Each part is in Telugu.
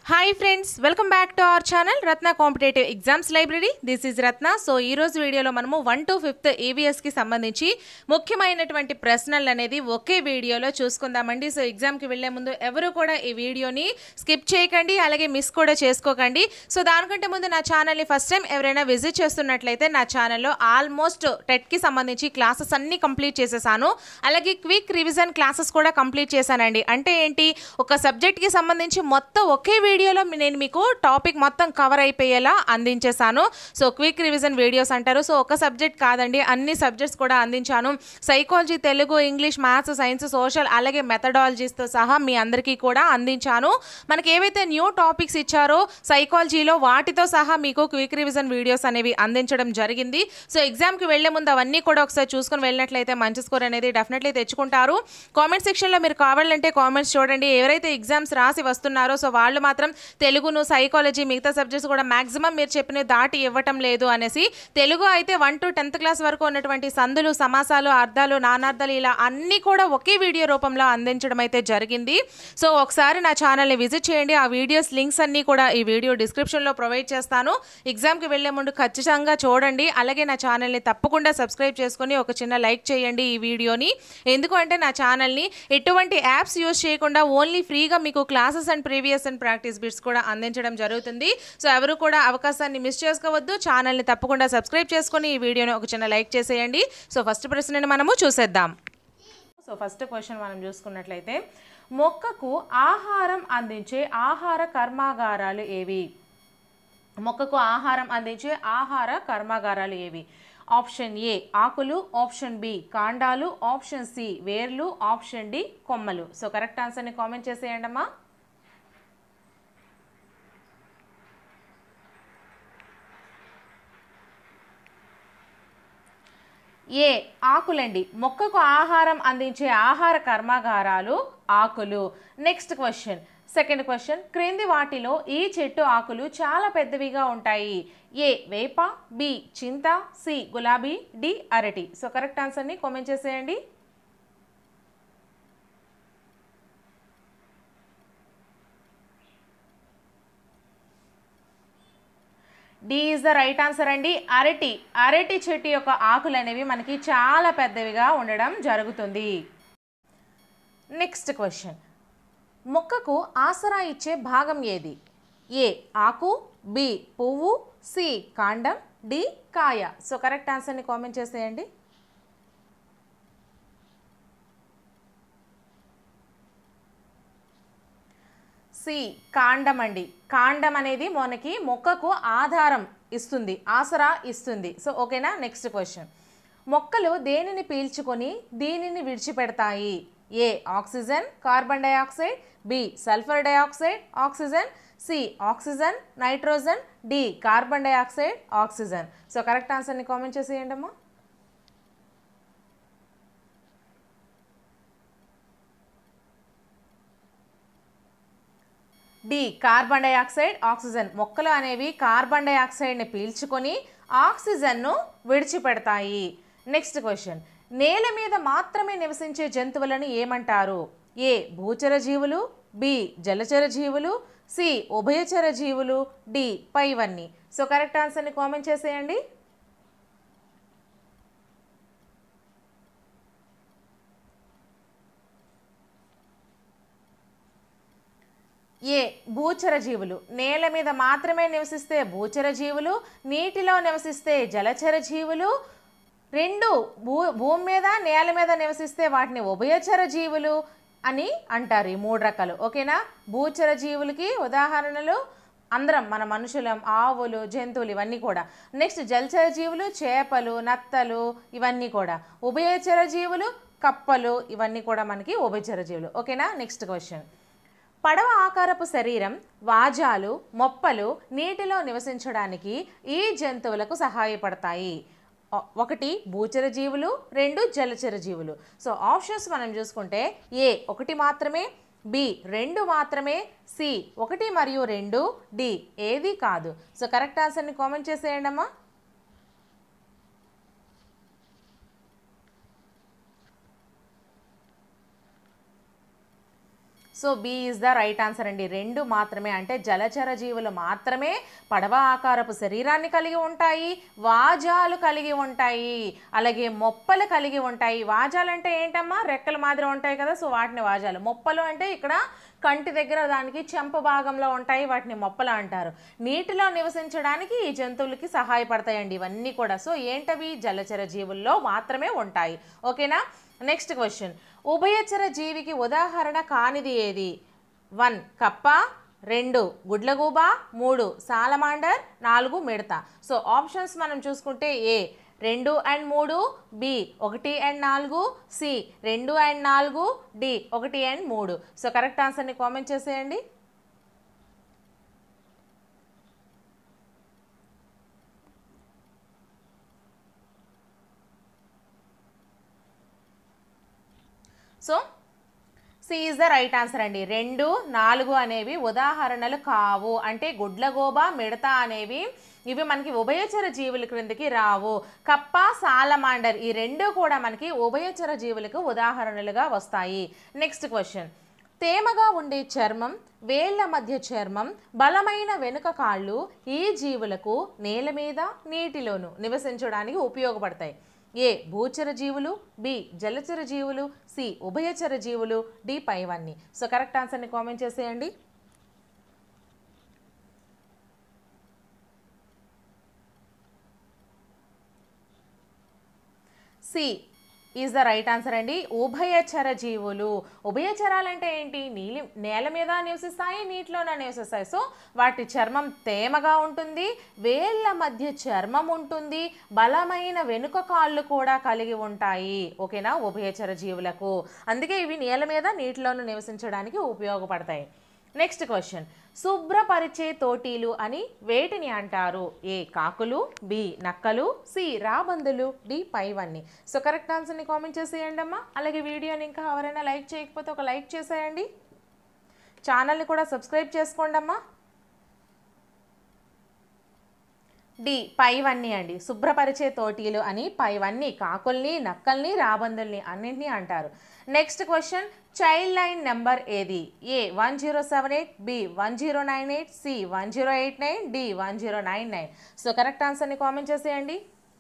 hi friends welcome back to our channel Ratna competitive exams library this is Ratna so ఈ రోజు వీడియోలో మనము వన్ టు ఫిఫ్త్ ఏవిఎస్కి సంబంధించి ముఖ్యమైనటువంటి ప్రశ్నలు అనేది ఒకే వీడియోలో చూసుకుందామండి సో ఎగ్జామ్కి వెళ్లే ముందు ఎవరు కూడా ఈ వీడియోని స్కిప్ చేయకండి అలాగే మిస్ కూడా చేసుకోకండి సో దానికంటే ముందు నా ఛానల్ని ఫస్ట్ టైం ఎవరైనా విజిట్ చేస్తున్నట్లయితే నా ఛానల్లో ఆల్మోస్ట్ టెట్కి సంబంధించి క్లాసెస్ అన్నీ కంప్లీట్ చేసేసాను అలాగే క్విక్ రివిజన్ క్లాసెస్ కూడా కంప్లీట్ చేశానండి అంటే ఏంటి ఒక సబ్జెక్ట్కి సంబంధించి మొత్తం ఒకే వీడియోలో నేను మీకు టాపిక్ మొత్తం కవర్ అయిపోయేలా అందించేశాను సో క్విక్ రివిజన్ వీడియోస్ అంటారు సో ఒక సబ్జెక్ట్ కాదండి అన్ని సబ్జెక్ట్స్ కూడా అందించాను psychology Telugu English maths science social అలాగే మెథడాలజీస్తో సహా మీ అందరికీ కూడా అందించాను మనకి ఏవైతే న్యూ టాపిక్స్ ఇచ్చారో సైకాలజీలో వాటితో సహా మీకు క్విక్ రివిజన్ వీడియోస్ అనేవి అందించడం జరిగింది సో ఎగ్జామ్కి వెళ్లే ముందు అవన్నీ కూడా ఒకసారి చూసుకొని వెళ్ళినట్లయితే మంచి స్కోర్ అనేది డెఫినెట్లీ తెచ్చుకుంటారు కామెంట్ సెక్షన్లో మీరు కావాలంటే కామెంట్స్ చూడండి ఎవరైతే ఎగ్జామ్స్ రాసి వస్తున్నారో సో వాళ్ళు మాత్రం తెలుగును సైకాలజీ మిగతా సబ్జెక్ట్స్ కూడా మాక్సిమం మీరు చెప్పిన దాటి ఇవ్వటం లేదు అనేసి తెలుగు అయితే వన్ టు టెన్త్ క్లాస్ వరకు ఉన్నటువంటి సందులు సమాసాలు అర్థాలు నానార్థాలు ఇలా అన్నీ కూడా ఒకే వీడియో రూపంలో అందించడం అయితే జరిగింది సో ఒకసారి నా ఛానల్ని విజిట్ చేయండి ఆ వీడియోస్ లింక్స్ అన్నీ కూడా ఈ వీడియో డిస్క్రిప్షన్లో ప్రొవైడ్ చేస్తాను ఎగ్జామ్కి వెళ్లే ముందు ఖచ్చితంగా చూడండి అలాగే నా ఛానల్ని తప్పకుండా సబ్స్క్రైబ్ చేసుకొని ఒక చిన్న లైక్ చేయండి ఈ వీడియోని ఎందుకంటే నా ఛానల్ని ఎటువంటి యాప్స్ యూస్ చేయకుండా ఓన్లీ ఫ్రీగా మీకు classes and previous and practice bits కూడా అందించడం జరుగుతుంది సో ఎవరు కూడా అవకాశాన్ని మిస్ చేసుకోవద్దు ఛానల్ని తప్పకుండా సబ్స్క్రైబ్ చేసుకొని ఈ వీడియోని ఒక చిన్న లైక్ చేసేయండి సో ఫస్ట్ ప్రశ్నని మనము చూసేద్దాం సో ఫస్ట్ క్వశ్చన్ మనం చూసుకున్నట్లయితే మొక్కకు ఆహారం అందించే ఆహార కర్మాగారాలు ఏవి మొక్కకు ఆహారం అందించే ఆహార కర్మాగారాలు ఏవి ఆప్షన్ ఏ ఆకులు ఆప్షన్ బి కాండాలు ఆప్షన్ సి వేర్లు ఆప్షన్ డి కొమ్మలు సో కరెక్ట్ ఆన్సర్ని కామెంట్ చేసేయండి అమ్మా ఏ ఆకులండి మొక్కకు ఆహారం అందించే ఆహార కర్మాగారాలు ఆకులు నెక్స్ట్ క్వశ్చన్ సెకండ్ క్వశ్చన్ క్రింది వాటిలో ఈ చెట్టు ఆకులు చాలా పెద్దవిగా ఉంటాయి ఏ వేప బి చింత సి గులాబీ డి అరటి సో కరెక్ట్ ఆన్సర్ని కామెంట్ చేసేయండి D is the right answer అండి అరటి అరటి చెట్టు యొక్క ఆకులు అనేవి మనకి చాలా పెద్దవిగా ఉండడం జరుగుతుంది నెక్స్ట్ క్వశ్చన్ మొక్కకు ఆసరా ఇచ్చే భాగం ఏది ఏ ఆకు బి పువ్వు సి కాండం డి కాయ సో కరెక్ట్ ఆన్సర్ని కామెంట్ చేసేయండి సి కాండం అండి కాండం అనేది మనకి మొక్కకు ఆధారం ఇస్తుంది ఆసరా ఇస్తుంది సో ఓకేనా నెక్స్ట్ క్వశ్చన్ మొక్కలు దేనిని పీల్చుకొని దీనిని విడిచిపెడతాయి A oxygen carbon dioxide B sulphur dioxide oxygen C oxygen nitrogen D carbon dioxide oxygen so correct ఆన్సర్ని కామెంట్ చేసేయండి అమ్మా డి కార్బన్ డైఆక్సైడ్ ఆక్సిజన్ మొక్కలు అనేవి కార్బన్ డైఆక్సైడ్ని పీల్చుకొని ఆక్సిజన్ను విడిచిపెడతాయి నెక్స్ట్ క్వశ్చన్ నేల మీద మాత్రమే నివసించే జంతువులను ఏమంటారు ఏ భూచర జీవులు బి జలచర జీవులు సి ఉభయచర జీవులు డి పైవన్నీ సో కరెక్ట్ ఆన్సర్ని కామెంట్ చేసేయండి ఏ భూచర జీవులు నేల మీద మాత్రమే నివసిస్తే భూచర జీవులు నీటిలో నివసిస్తే జలచర జీవులు రెండు భూ భూమి మీద నేల మీద నివసిస్తే వాటిని ఉభయచర జీవులు అని అంటారు ఈ మూడు రకాలు ఓకేనా భూచర జీవులకి ఉదాహరణలు అందరం మన మనుషులం ఆవులు జంతువులు ఇవన్నీ కూడా నెక్స్ట్ జలచర జీవులు చేపలు నత్తలు ఇవన్నీ కూడా ఉభయచర జీవులు కప్పలు ఇవన్నీ కూడా మనకి ఉభయచర జీవులు ఓకేనా నెక్స్ట్ క్వశ్చన్ పడవ ఆకారపు శరీరం వాజాలు మొప్పలు నీటిలో నివసించడానికి ఈ జంతువులకు సహాయపడతాయి ఒ- ఒకటి భూచర జీవులు రెండు జలచర జీవులు సో ఆప్షన్స్ మనం చూసుకుంటే ఏ ఒకటి మాత్రమే బి రెండు మాత్రమే సి ఒకటి మరియు రెండు డి ఏది కాదు సో కరెక్ట్ ఆన్సర్ని కామెంట్ చేసేయండి అమ్మా so B is the right answer అండి రెండు మాత్రమే అంటే జలచర జీవులు మాత్రమే పడవ ఆకారపు శరీరాన్ని కలిగి ఉంటాయి వాజాలు కలిగి ఉంటాయి అలాగే మొప్పలు కలిగి ఉంటాయి వాజాలు అంటే ఏంటమ్మా రెక్కల మాదిరి ఉంటాయి కదా సో వాటిని వాజాలు మొప్పలు అంటే ఇక్కడ కంటి దగ్గర దానికి చెంప భాగంలో ఉంటాయి వాటిని మొప్పలు అంటారు నీటిలో నివసించడానికి ఈ జంతువులకి సహాయపడతాయండి ఇవన్నీ కూడా సో ఏంటవి జలచర జీవుల్లో మాత్రమే ఉంటాయి ఓకేనా నెక్స్ట్ క్వశ్చన్ ఉభయచర జీవికి ఉదాహరణ కానిది ఏది వన్ కప్ప రెండు గుడ్లగూబ మూడు సాలమాండర్ నాలుగు మిడత సో ఆప్షన్స్ మనం చూసుకుంటే ఏ రెండు అండ్ మూడు బి ఒకటి అండ్ నాలుగు సి రెండు అండ్ నాలుగు డి ఒకటి అండ్ మూడు సో కరెక్ట్ ఆన్సర్ని కామెంట్ చేసేయండి so C is the right answer అండి రెండు నాలుగు అనేవి ఉదాహరణలు కావు అంటే గుడ్లగోబ మిడత అనేవి ఇవి మనకి ఉభయచర జీవుల క్రిందకి రావు కప్ప సాలమాండర్ ఈ రెండు కూడా మనకి ఉభయచర జీవులకు ఉదాహరణలుగా వస్తాయి నెక్స్ట్ క్వశ్చన్ తేమగా ఉండే చర్మం వేళ్ల మధ్య చర్మం బలమైన వెనుక కాళ్ళు ఈ జీవులకు నేల మీద నీటిలోను నివసించడానికి ఉపయోగపడతాయి ఏ భూచర జీవులు బి జలచర జీవులు సి ఉభయచర జీవులు డి పైవన్నీ సో కరెక్ట్ ఆన్సర్ని కామెంట్ చేసేయండి C is the right answer అండి ఉభయచర జీవులు ఉభయచరాలంటే ఏంటి నీలి నేల మీద నివసిస్తాయి నీటిలోనే నివసిస్తాయి సో వాటి చర్మం తేమగా ఉంటుంది వేళ్ళ మధ్య చర్మం ఉంటుంది బలమైన వెనుక కాళ్ళు కూడా కలిగి ఉంటాయి ఓకేనా ఉభయచర జీవులకు అందుకే ఇవి నేల మీద నీటిలోనూ నివసించడానికి ఉపయోగపడతాయి నెక్స్ట్ క్వశ్చన్ శుభ్రపరిచే తోటీలు అని వేటిని అంటారు ఏ కాకులు బి నక్కలు సి రాబందులు డి పైవన్నీ సో కరెక్ట్ ఆన్సర్ని కామెంట్ చేసేయండి అమ్మా అలాగే వీడియోని ఇంకా ఎవరైనా లైక్ చేయకపోతే ఒక లైక్ చేసేయండి ఛానల్ని కూడా సబ్స్క్రైబ్ చేసుకోండి అమ్మా డి పైవన్నీ అండి శుభ్రపరిచే తోటీలు అని పైవన్నీ కాకుల్ని నక్కల్ని రాబందుల్ని అన్నింటినీ అంటారు next question child line number ఏది A one zero seven eight B one zero nine eight C one zero eight nine D one zero nine nine so correct ఆన్సర్ని కామెంట్ చేసేయండి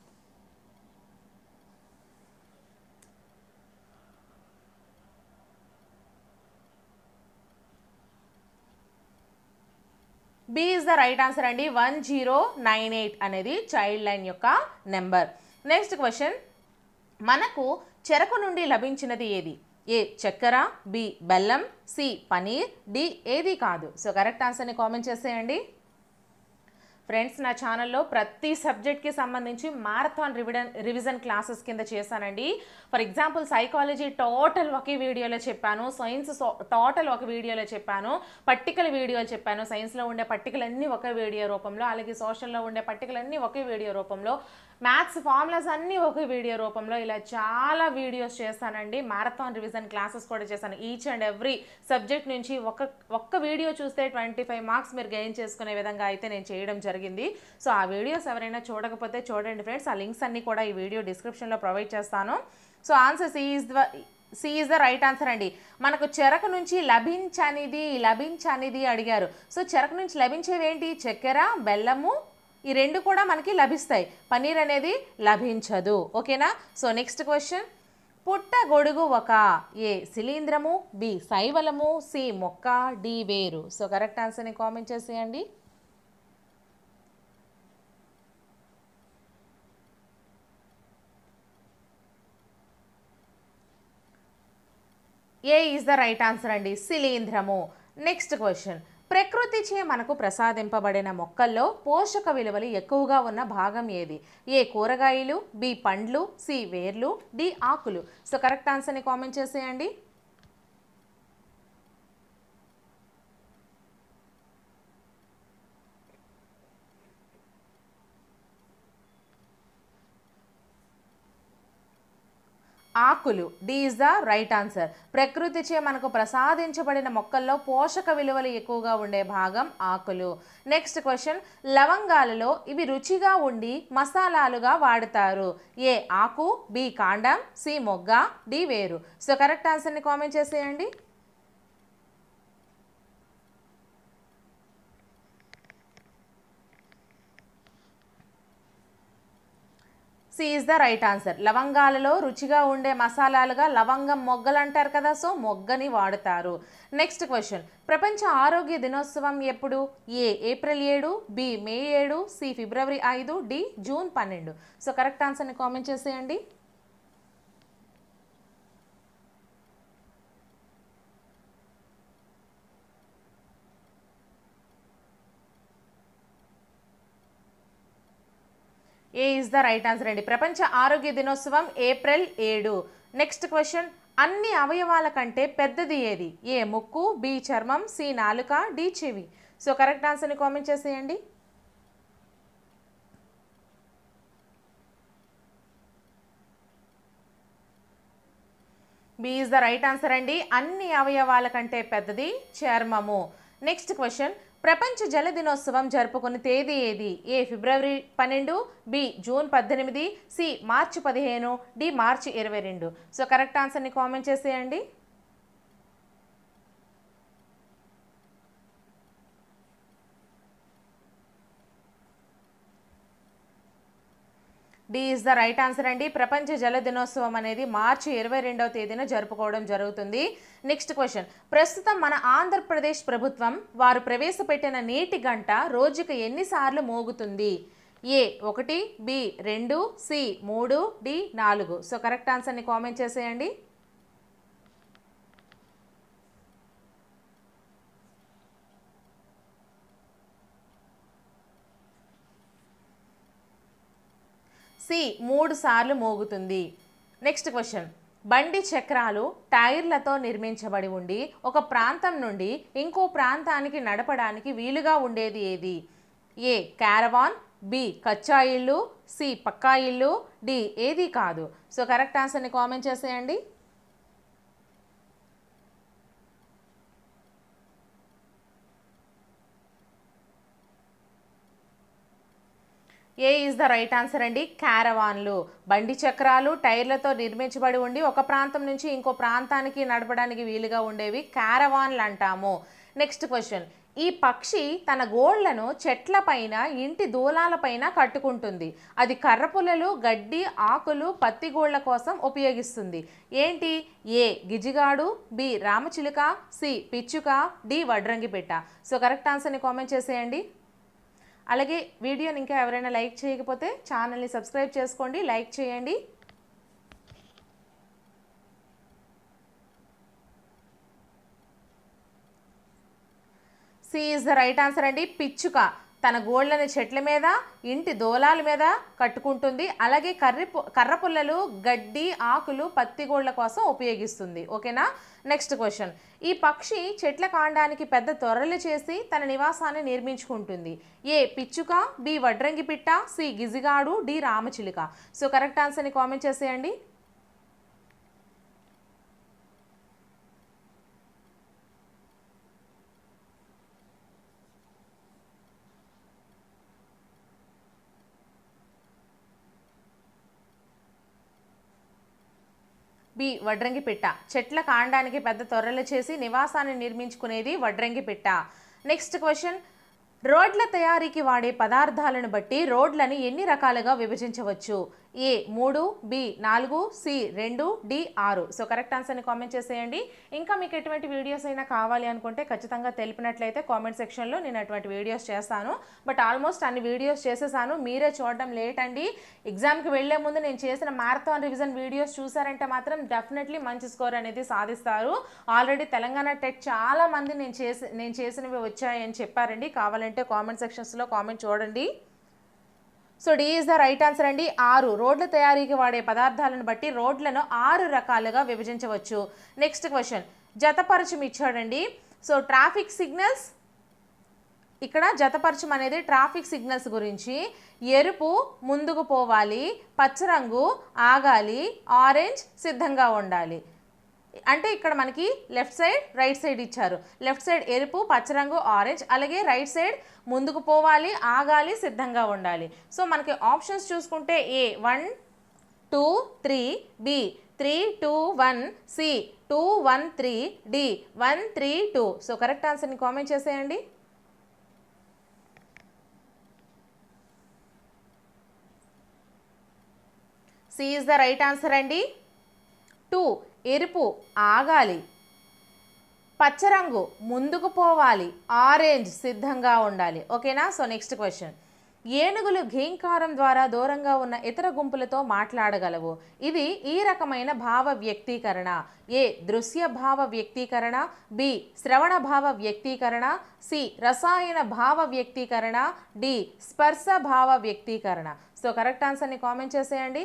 B is the right answer అండి వన్ జీరో నైన్ ఎయిట్ అనేది చైల్డ్ లైన్ యొక్క నెంబర్ నెక్స్ట్ క్వశ్చన్ మనకు చెరకు నుండి లభించినది ఏది ఏ చక్కెర బి బెల్లం సి పనీర్ డి ఏది కాదు సో కరెక్ట్ ఆన్సర్ని కామెంట్ చేసేయండి ఫ్రెండ్స్ నా ఛానల్లో ప్రతి సబ్జెక్ట్కి సంబంధించి మారథాన్ రివిడన్ రివిజన్ క్లాసెస్ కింద చేశానండి ఫర్ ఎగ్జాంపుల్ సైకాలజీ టోటల్ ఒకే వీడియోలో చెప్పాను సైన్స్ టోటల్ ఒక వీడియోలో చెప్పాను పట్టికల వీడియోలు చెప్పాను సైన్స్లో ఉండే పట్టికలు అన్నీ ఒకే వీడియో రూపంలో అలాగే సోషల్లో ఉండే పట్టికలు అన్నీ ఒకే వీడియో రూపంలో మ్యాథ్స్ ఫార్ములాస్ అన్నీ ఒకే వీడియో రూపంలో ఇలా చాలా వీడియోస్ చేస్తానండి మారథాన్ రివిజన్ క్లాసెస్ కూడా చేశాను ఈచ్ అండ్ ఎవ్రీ సబ్జెక్ట్ నుంచి ఒక ఒక్క వీడియో చూస్తే ట్వంటీ ఫైవ్ మార్క్స్ మీరు గెయిన్ చేసుకునే విధంగా అయితే నేను చేయడం జరిగింది సో ఆ వీడియోస్ ఎవరైనా చూడకపోతే చూడండి ఫ్రెండ్స్ ఆ లింక్స్ అన్నీ కూడా ఈ వీడియో డిస్క్రిప్షన్లో ప్రొవైడ్ చేస్తాను so answer C is the C is the right answer అండి మనకు చెరకు నుంచి లభించనిది లభించనిది అడిగారు సో చెరకు నుంచి లభించేవి ఏంటి చక్కెర బెల్లము ఈ రెండు కూడా మనకి లభిస్తాయి పన్నీర్ అనేది లభించదు ఓకేనా సో నెక్స్ట్ క్వశ్చన్ పుట్ట గొడుగు ఒక ఏ శిలీంద్రము బి శైవలము సి మొక్క డి వేరు సో కరెక్ట్ ఆన్సర్ని కామెంట్ చేసేయండి A is the right answer అండి శిలీంధ్రము నెక్స్ట్ క్వశ్చన్ ప్రకృతిచే మనకు ప్రసాదింపబడిన మొక్కల్లో పోషక విలువలు ఎక్కువగా ఉన్న భాగం ఏది ఏ కూరగాయలు బి పండ్లు సి వేర్లు డి ఆకులు సో కరెక్ట్ ఆన్సర్ని కామెంట్ చేసేయండి ఆకులు D is the right answer ప్రకృతిచే మనకు ప్రసాదించబడిన మొక్కల్లో పోషక విలువలు ఎక్కువగా ఉండే భాగం ఆకులు నెక్స్ట్ క్వశ్చన్ లవంగాలలో ఇవి రుచిగా ఉండి మసాలాలుగా వాడతారు ఏ ఆకు బి కాండం సి మొగ్గ డి వేరు సో కరెక్ట్ ఆన్సర్ని కామెంట్ చేసేయండి C is the right answer లవంగాలలో రుచిగా ఉండే మసాలాలుగా లవంగం మొగ్గలు అంటారు కదా సో మొగ్గని వాడుతారు నెక్స్ట్ క్వశ్చన్ ప్రపంచ ఆరోగ్య దినోత్సవం ఎప్పుడు ఏ ఏప్రిల్ ఏడు బి మే ఏడు సి ఫిబ్రవరి ఐదు డి జూన్ పన్నెండు సో కరెక్ట్ ఆన్సర్ని కామెంట్ చేసేయండి A is the right answer అండి ప్రపంచ ఆరోగ్య దినోత్సవం ఏప్రిల్ ఏడు నెక్స్ట్ క్వశ్చన్ అన్ని అవయవాల కంటే పెద్దది ఏది ఏ ముక్కు బి చర్మం సి నాలుక డి చెవి సో కరెక్ట్ ఆన్సర్ని కామెంట్ చేసేయండి B is the right answer అండి అన్ని అవయవాల కంటే పెద్దది చర్మము నెక్స్ట్ క్వశ్చన్ ప్రపంచ జల దినోత్సవం జరుపుకునే తేదీ ఏది ఏ ఫిబ్రవరి పన్నెండు బి జూన్ పద్దెనిమిది సి మార్చి పదిహేను డి మార్చి ఇరవై రెండు సో కరెక్ట్ ఆన్సర్ని కామెంట్ చేసేయండి D is the right answer అండి ప్రపంచ జల దినోత్సవం అనేది మార్చి ఇరవై రెండవ తేదీన జరుపుకోవడం జరుగుతుంది నెక్స్ట్ క్వశ్చన్ ప్రస్తుతం మన ఆంధ్రప్రదేశ్ ప్రభుత్వం వారు ప్రవేశపెట్టిన నీటి గంట రోజుకు ఎన్నిసార్లు మోగుతుంది ఏ ఒకటి బి రెండు సి మూడు డి నాలుగు సో కరెక్ట్ ఆన్సర్ని కామెంట్ చేసేయండి సి మూడు సార్లు మోగుతుంది నెక్స్ట్ క్వశ్చన్ బండి చక్రాలు టైర్లతో నిర్మించబడి ఉండి ఒక ప్రాంతం నుండి ఇంకో ప్రాంతానికి నడపడానికి వీలుగా ఉండేది ఏది ఏ క్యారవాన్ బి కచ్చా ఇల్లు సి పక్కా ఇల్లు డి ఏది కాదు సో కరెక్ట్ ఆన్సర్ని కామెంట్ చేసేయండి A is the right answer అండి క్యారవాన్లు బండి చక్రాలు టైర్లతో నిర్మించబడి ఉండి ఒక ప్రాంతం నుంచి ఇంకో ప్రాంతానికి నడపడానికి వీలుగా ఉండేవి క్యారవాన్లు అంటాము నెక్స్ట్ క్వశ్చన్ ఈ పక్షి తన గోళ్లను చెట్లపైన ఇంటి దూలాలపైన కట్టుకుంటుంది అది కర్రపుల్లలు గడ్డి ఆకులు పత్తి గోళ్ల కోసం ఉపయోగిస్తుంది ఏంటి ఏ గిజిగాడు బి రామచిలుక సి పిచ్చుక డి వడ్రంగి పెట్ట సో కరెక్ట్ ఆన్సర్ని కామెంట్ చేసేయండి అలాగే వీడియోని ఇంకా ఎవరైనా లైక్ చేయకపోతే ఛానల్ని సబ్స్క్రైబ్ చేసుకోండి లైక్ చేయండి C is the right answer అండి పిచ్చుక తన గోళ్ళని చెట్ల మీద ఇంటి దోలాల మీద కట్టుకుంటుంది అలాగే కర్రి పు- కర్ర పుల్లలు గడ్డి ఆకులు పత్తి గోళ్ళ కోసం ఉపయోగిస్తుంది ఓకేనా నెక్స్ట్ క్వశ్చన్ ఈ పక్షి చెట్ల కాండానికి పెద్ద తొర్రలు చేసి తన నివాసాన్ని నిర్మించుకుంటుంది ఏ పిచ్చుక బి వడ్రంగి పిట్ట సి గిజిగాడు డి రామచిలుక సో కరెక్ట్ ఆన్సర్ని కామెంట్ చేసేయండి బి వడ్రంగి పిట్ట చెట్ల కాండానికి పెద్ద తొర్రలు చేసి నివాసాన్ని నిర్మించుకునేది వడ్రంగి పిట్ట నెక్స్ట్ క్వశ్చన్ రోడ్ల తయారీకి వాడే పదార్థాలను బట్టి రోడ్లని ఎన్ని రకాలుగా విభజించవచ్చు ఏ మూడు బి నాలుగు సి రెండు డి ఆరు సో కరెక్ట్ ఆన్సర్ని కామెంట్ చేసేయండి ఇంకా మీకు ఎటువంటి వీడియోస్ అయినా కావాలి అనుకుంటే ఖచ్చితంగా తెలిపినట్లయితే కామెంట్ సెక్షన్లో నేను అటువంటి వీడియోస్ చేస్తాను బట్ ఆల్మోస్ట్ అన్ని వీడియోస్ చేసేసాను మీరే చూడడం లేట్ అండి ఎగ్జామ్కి వెళ్లే ముందు నేను చేసిన మ్యారథాన్ రివిజన్ వీడియోస్ చూసారంటే మాత్రం డెఫినెట్లీ మంచి స్కోర్ అనేది సాధిస్తారు ఆల్రెడీ తెలంగాణ టెట్ చాలా మంది నేను చేసి నేను చేసినవి వచ్చాయని చెప్పారండి కావాలంటే కామెంట్ సెక్షన్స్లో కామెంట్ చూడండి so D is the right answer అండి ఆరు రోడ్ల తయారీకి వాడే పదార్థాలను బట్టి రోడ్లను ఆరు రకాలుగా విభజించవచ్చు నెక్స్ట్ క్వశ్చన్ జతపరచం ఇచ్చాడండి సో ట్రాఫిక్ సిగ్నల్స్ ఇక్కడ జతపరచం అనేది ట్రాఫిక్ సిగ్నల్స్ గురించి ఎరుపు ముందుకు పోవాలి పచ్చరంగు ఆగాలి ఆరెంజ్ సిద్ధంగా ఉండాలి అంటే ఇక్కడ మనకి లెఫ్ట్ సైడ్ రైట్ సైడ్ ఇచ్చారు లెఫ్ట్ సైడ్ ఎరుపు పచ్చరంగు ఆరెంజ్ అలాగే రైట్ సైడ్ ముందుకు పోవాలి ఆగాలి సిద్ధంగా ఉండాలి సో మనకి ఆప్షన్స్ చూసుకుంటే A one two three B three two one C two one three D one three two so correct ఆన్సర్ని కామెంట్ చేసేయండి C is the right answer అండి టూ ఎరుపు ఆగాలి పచ్చరంగు ముందుకు పోవాలి ఆరెంజ్ సిద్ధంగా ఉండాలి ఓకేనా సో నెక్స్ట్ క్వశ్చన్ ఏనుగులు ఘీంకారం ద్వారా దూరంగా ఉన్న ఇతర గుంపులతో మాట్లాడగలవు ఇది ఈ రకమైన భావ వ్యక్తీకరణ ఏ దృశ్య భావ వ్యక్తీకరణ బి శ్రవణ భావ వ్యక్తీకరణ సి రసాయన భావ వ్యక్తీకరణ డి స్పర్శ భావ వ్యక్తీకరణ సో కరెక్ట్ ఆన్సర్ని కామెంట్ చేసేయండి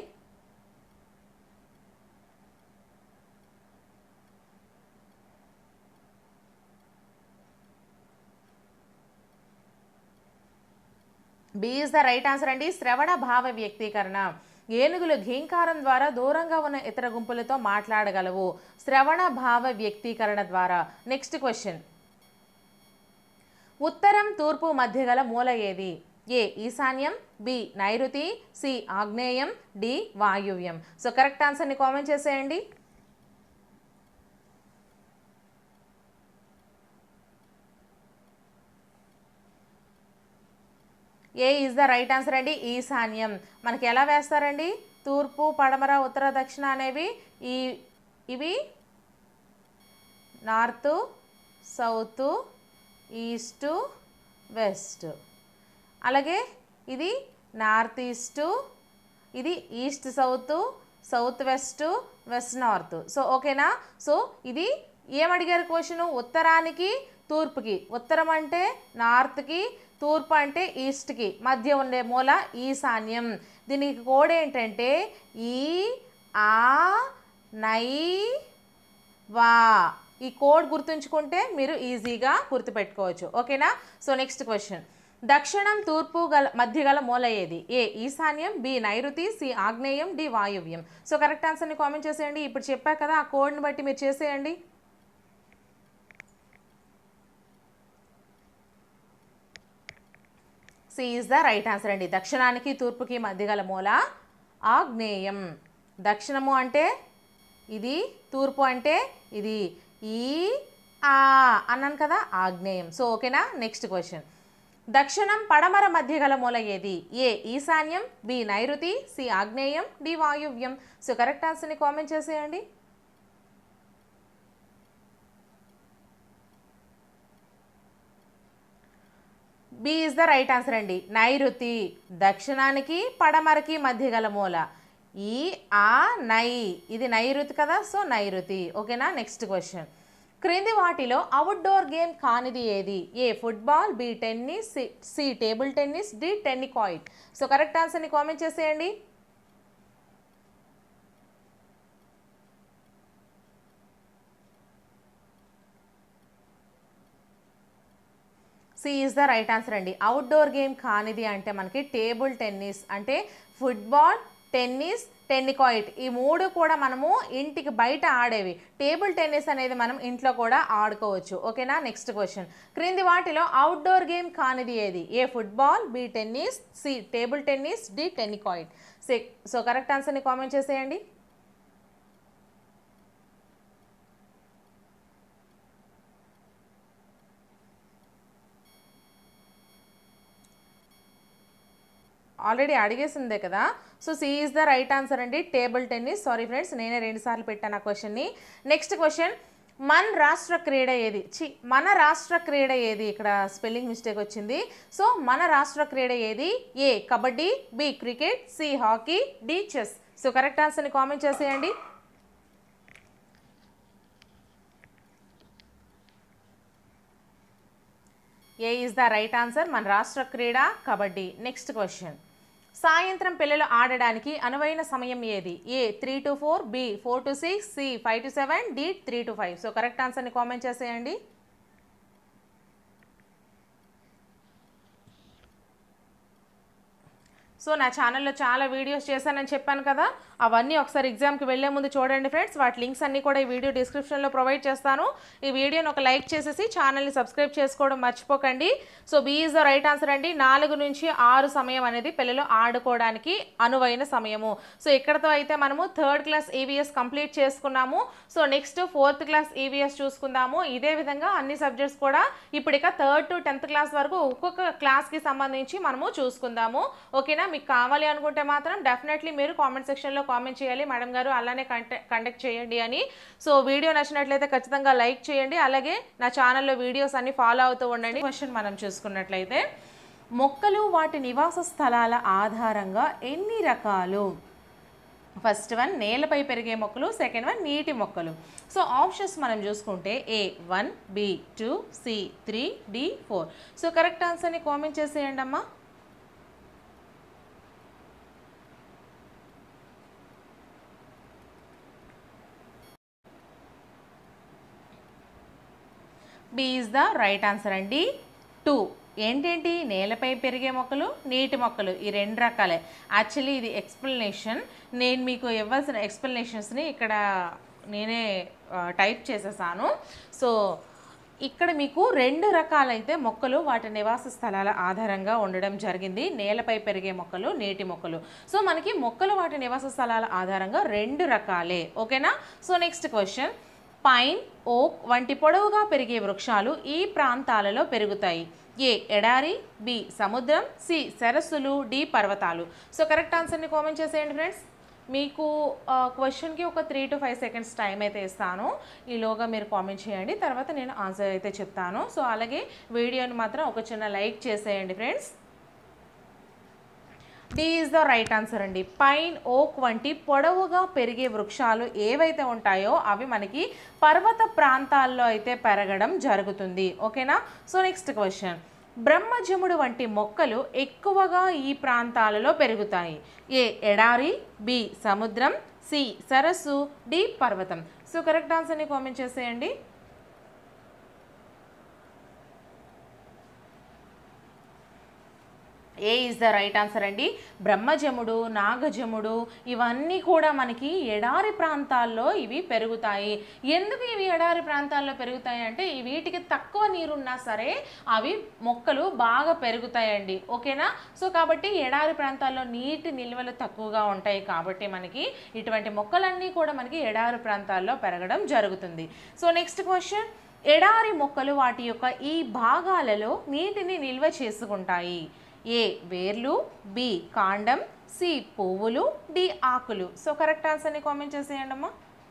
B is the right answer అండి శ్రవణ భావ వ్యక్తీకరణ ఏనుగులు ఘీంకారం ద్వారా దూరంగా ఉన్న ఇతర గుంపులతో మాట్లాడగలవు శ్రవణ భావ వ్యక్తీకరణ ద్వారా నెక్స్ట్ క్వశ్చన్ ఉత్తరం తూర్పు మధ్య గల మూల ఏది ఏ ఈశాన్యం బి నైరుతి సి ఆగ్నేయం డి వాయువ్యం సో కరెక్ట్ ఆన్సర్ని కామెంట్ చేసేయండి A is the right answer అండి ఈశాన్యం మనకి ఎలా వేస్తారండి తూర్పు పడమర ఉత్తర దక్షిణ అనేవి ఈ ఇవి నార్త్ సౌత్ ఈస్ట్ వెస్ట్ అలాగే ఇది నార్త్ ఈస్ట్ ఇది east south south west west north so ఓకేనా సో ఇది ఏమడిగారు క్వశ్చన్ ఉత్తరానికి తూర్పుకి ఉత్తరం అంటే నార్త్కి తూర్పు అంటే ఈస్ట్కి మధ్య ఉండే మూల ఈశాన్యం దీనికి కోడ్ ఏంటంటే ఈ ఆ నై వా ఈ కోడ్ గుర్తుంచుకుంటే మీరు ఈజీగా గుర్తుపెట్టుకోవచ్చు ఓకేనా సో నెక్స్ట్ క్వశ్చన్ దక్షిణం తూర్పు గల మధ్య గల మూల ఏది ఏ ఈశాన్యం బి నైరుతి సి ఆగ్నేయం డి వాయువ్యం సో కరెక్ట్ ఆన్సర్ని కామెంట్ చేసేయండి ఇప్పుడు చెప్పా కదా ఆ కోడ్ని బట్టి మీరు చేసేయండి C is the right answer అండి దక్షిణానికి తూర్పుకి మధ్య గల మూల ఆగ్నేయం దక్షిణము అంటే ఇది తూర్పు అంటే ఇది ఈ ఆ అన్నాను కదా ఆగ్నేయం సో ఓకేనా నెక్స్ట్ క్వశ్చన్ దక్షిణం పడమర మధ్య గల మూల ఏది ఏ ఈశాన్యం బి నైరుతి సి ఆగ్నేయం డి వాయువ్యం సో కరెక్ట్ ఆన్సర్ని కామెంట్ చేసేయండి B is the right answer అండి నైరుతి దక్షిణానికి పడమరకి మధ్య గల మూల ఈ ఆ నై ఇది నైరుతి కదా సో నైరుతి ఓకేనా నెక్స్ట్ క్వశ్చన్ క్రింది వాటిలో అవుట్డోర్ గేమ్ కానిది ఏది A football B tennis C C table tennis D tenikoit so correct ఆన్సర్ని కామెంట్ చేసేయండి C is the right answer అండి అవుట్డోర్ గేమ్ కానిది అంటే మనకి టేబుల్ టెన్నిస్ అంటే ఫుట్బాల్ టెన్నిస్ టెన్నికాయిట్ ఈ మూడు కూడా మనము ఇంటికి బయట ఆడేవి టేబుల్ టెన్నిస్ అనేది మనం ఇంట్లో కూడా ఆడుకోవచ్చు ఓకేనా నెక్స్ట్ క్వశ్చన్ క్రింది వాటిలో అవుట్డోర్ గేమ్ కానిది ఏది A football B tennis C table tennis D tenikoit C so correct ఆన్సర్ని కామెంట్ చేసేయండి ఆల్రెడీ అడిగేసిందే కదా so C is the right answer అండి టేబుల్ టెన్నిస్ సారీ ఫ్రెండ్స్ నేనే రెండు సార్లు పెట్టాను ఆ క్వశ్చన్ని నెక్స్ట్ క్వశ్చన్ మన రాష్ట్ర క్రీడ ఏది చి మన రాష్ట్ర క్రీడ ఏది ఇక్కడ స్పెల్లింగ్ మిస్టేక్ వచ్చింది సో మన రాష్ట్ర క్రీడ ఏది A kabaddi B cricket C hockey D chess so correct ఆన్సర్ని కామెంట్ చేసేయండి A is the right answer మన రాష్ట్ర క్రీడ కబడ్డీ నెక్స్ట్ క్వశ్చన్ సాయంత్రం పిల్లలు ఆడడానికి అనువైన సమయం ఏది A three to four B four to six C five to seven D three to five so correct ఆన్సర్ని కామెంట్ చేసేయండి సో నా ఛానల్లో చాలా వీడియోస్ చేశానని చెప్పాను కదా అవన్నీ ఒకసారి ఎగ్జామ్కి వెళ్ళే ముందు చూడండి ఫ్రెండ్స్ వాటి లింక్స్ అన్నీ కూడా ఈ వీడియో డిస్క్రిప్షన్లో ప్రొవైడ్ చేస్తాను ఈ వీడియోని ఒక లైక్ చేసేసి ఛానల్ని సబ్స్క్రైబ్ చేసుకోవడం మర్చిపోకండి so B is the right answer అండి నాలుగు నుంచి ఆరు సమయం అనేది పిల్లలు ఆడుకోవడానికి అనువైన సమయము సో ఇక్కడతో అయితే మనము థర్డ్ క్లాస్ ఈవీఎస్ కంప్లీట్ చేసుకున్నాము so next fourth class EVS చూసుకుందాము ఇదే విధంగా అన్ని సబ్జెక్ట్స్ కూడా ఇప్పుడు ఇక థర్డ్ టు టెన్త్ క్లాస్ వరకు ఒక్కొక్క క్లాస్కి సంబంధించి మనము చూసుకుందాము ఓకేనా మీకు కావాలి అనుకుంటే మాత్రం డెఫినెట్లీ మీరు కామెంట్ సెక్షన్లో కామెంట్ చేయాలి మేడం గారు అలానే కండక్ట్ చేయండి అని సో వీడియో నచ్చినట్లయితే ఖచ్చితంగా లైక్ చేయండి అలాగే నా ఛానల్లో వీడియోస్ అన్ని ఫాలో అవుతూ ఉండండి క్వశ్చన్ మనం చూసుకున్నట్లయితే మొక్కలు వాటి నివాస స్థలాల ఆధారంగా ఎన్ని రకాలు ఫస్ట్ వన్ నేలపై పెరిగే మొక్కలు సెకండ్ వన్ నీటి మొక్కలు సో ఆప్షన్స్ మనం చూసుకుంటే A one B two C three D four so correct ఆన్సర్ని కామెంట్ చేసేయండి అమ్మా B is the right answer అండి టూ ఏంటేంటి నేలపై పెరిగే మొక్కలు నీటి మొక్కలు ఈ రెండు రకాలే యాక్చువల్లీ ఇది ఎక్స్ప్లెనేషన్ నేను మీకు ఇవ్వాల్సిన ఎక్స్ప్లెనేషన్స్ని ఇక్కడ నేనే టైప్ చేసేసాను సో ఇక్కడ మీకు రెండు రకాలైతే మొక్కలు వాటి నివాస స్థలాల ఆధారంగా ఉండడం జరిగింది నేలపై పెరిగే మొక్కలు నీటి మొక్కలు సో మనకి మొక్కలు వాటి నివాస స్థలాల ఆధారంగా రెండు రకాలే ఓకేనా so next question pine oak వంటి పొడవుగా పెరిగే వృక్షాలు ఈ ప్రాంతాలలో పెరుగుతాయి ఏ ఎడారి బి సముద్రం సి సరస్సులు డి పర్వతాలు సో కరెక్ట్ ఆన్సర్ని కామెంట్ చేసేయండి ఫ్రెండ్స్ మీకు క్వశ్చన్కి ఒక three to five seconds time అయితే ఇస్తాను ఈలోగా మీరు కామెంట్ చేయండి తర్వాత నేను ఆన్సర్ అయితే చెప్తాను సో అలాగే వీడియోని మాత్రం ఒక చిన్న లైక్ చేసేయండి friends D is the right answer అండి పైన్ ఓక్ వంటి పొడవుగా పెరిగే వృక్షాలు ఏవైతే ఉంటాయో అవి మనకి పర్వత ప్రాంతాల్లో అయితే పెరగడం జరుగుతుంది ఓకేనా సో నెక్స్ట్ క్వశ్చన్ బ్రహ్మజముడు వంటి మొక్కలు ఎక్కువగా ఈ ప్రాంతాలలో పెరుగుతాయి ఏ ఎడారి బి సముద్రం సి సరస్సు డి పర్వతం సో కరెక్ట్ ఆన్సర్ని కామెంట్ చేసేయండి A is the right answer అండి బ్రహ్మజముడు నాగజముడు ఇవన్నీ కూడా మనకి ఎడారి ప్రాంతాల్లో ఇవి పెరుగుతాయి ఎందుకు ఇవి ఎడారి ప్రాంతాల్లో పెరుగుతాయి అంటే ఈ వీటికి తక్కువ నీరున్నా సరే అవి మొక్కలు బాగా పెరుగుతాయండి ఓకేనా సో కాబట్టి ఎడారి ప్రాంతాల్లో నీటి నిల్వలు తక్కువగా ఉంటాయి కాబట్టి మనకి ఇటువంటి మొక్కలన్నీ కూడా మనకి ఎడారి ప్రాంతాల్లో పెరగడం జరుగుతుంది సో నెక్స్ట్ క్వశ్చన్ ఎడారి మొక్కలు వాటి యొక్క ఈ భాగాలలో నీటిని నిల్వ చేసుకుంటాయి ఏ వేర్లు బి కాండం సి పువ్వులు డి ఆకులు సో కరెక్ట్ ఆన్సర్ని కామెంట్ చేసేయండి అమ్మా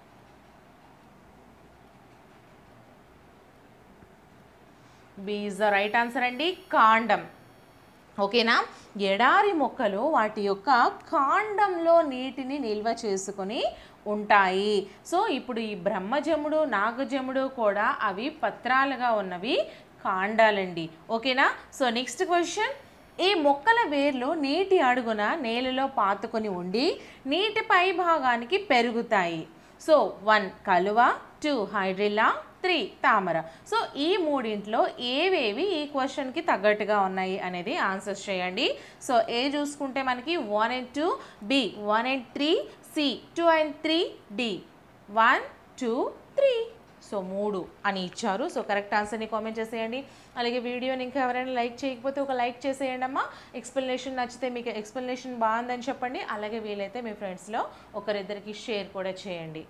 B is the right answer అండి కాండం ఓకేనా ఎడారి మొక్కలు వాటి యొక్క కాండంలో నీటిని నిల్వ చేసుకొని ఉంటాయి సో ఇప్పుడు ఈ బ్రహ్మజముడు నాగజముడు కూడా అవి పత్రాలుగా ఉన్నవి కాండాలండి ఓకేనా సో నెక్స్ట్ క్వశ్చన్ ఈ మొక్కల వేర్లు నీటి అడుగున నేలలో పాతుకొని ఉండి నీటి పై భాగానికి పెరుగుతాయి సో వన్ కలువ టూ హైడ్రిల్లా త్రీ తామర సో ఈ మూడింట్లో ఏవేవి ఈ క్వశ్చన్కి తగ్గట్టుగా ఉన్నాయి అనేది ఆన్సర్స్ చేయండి సో ఏ చూసుకుంటే మనకి one and two B one and three C two and three D one two three so మూడు అని ఇచ్చారు సో కరెక్ట్ ఆన్సర్ని కామెంట్ చేసేయండి అలాగే వీడియోని ఇంకా ఎవరైనా లైక్ చేయకపోతే ఒక లైక్ చేసేయండి అమ్మా ఎక్స్ప్లెనేషన్ నచ్చితే మీకు ఎక్స్ప్లెనేషన్ బాగుందని చెప్పండి అలాగే వీలైతే మీ ఫ్రెండ్స్లో ఒకరిద్దరికి షేర్ కూడా చేయండి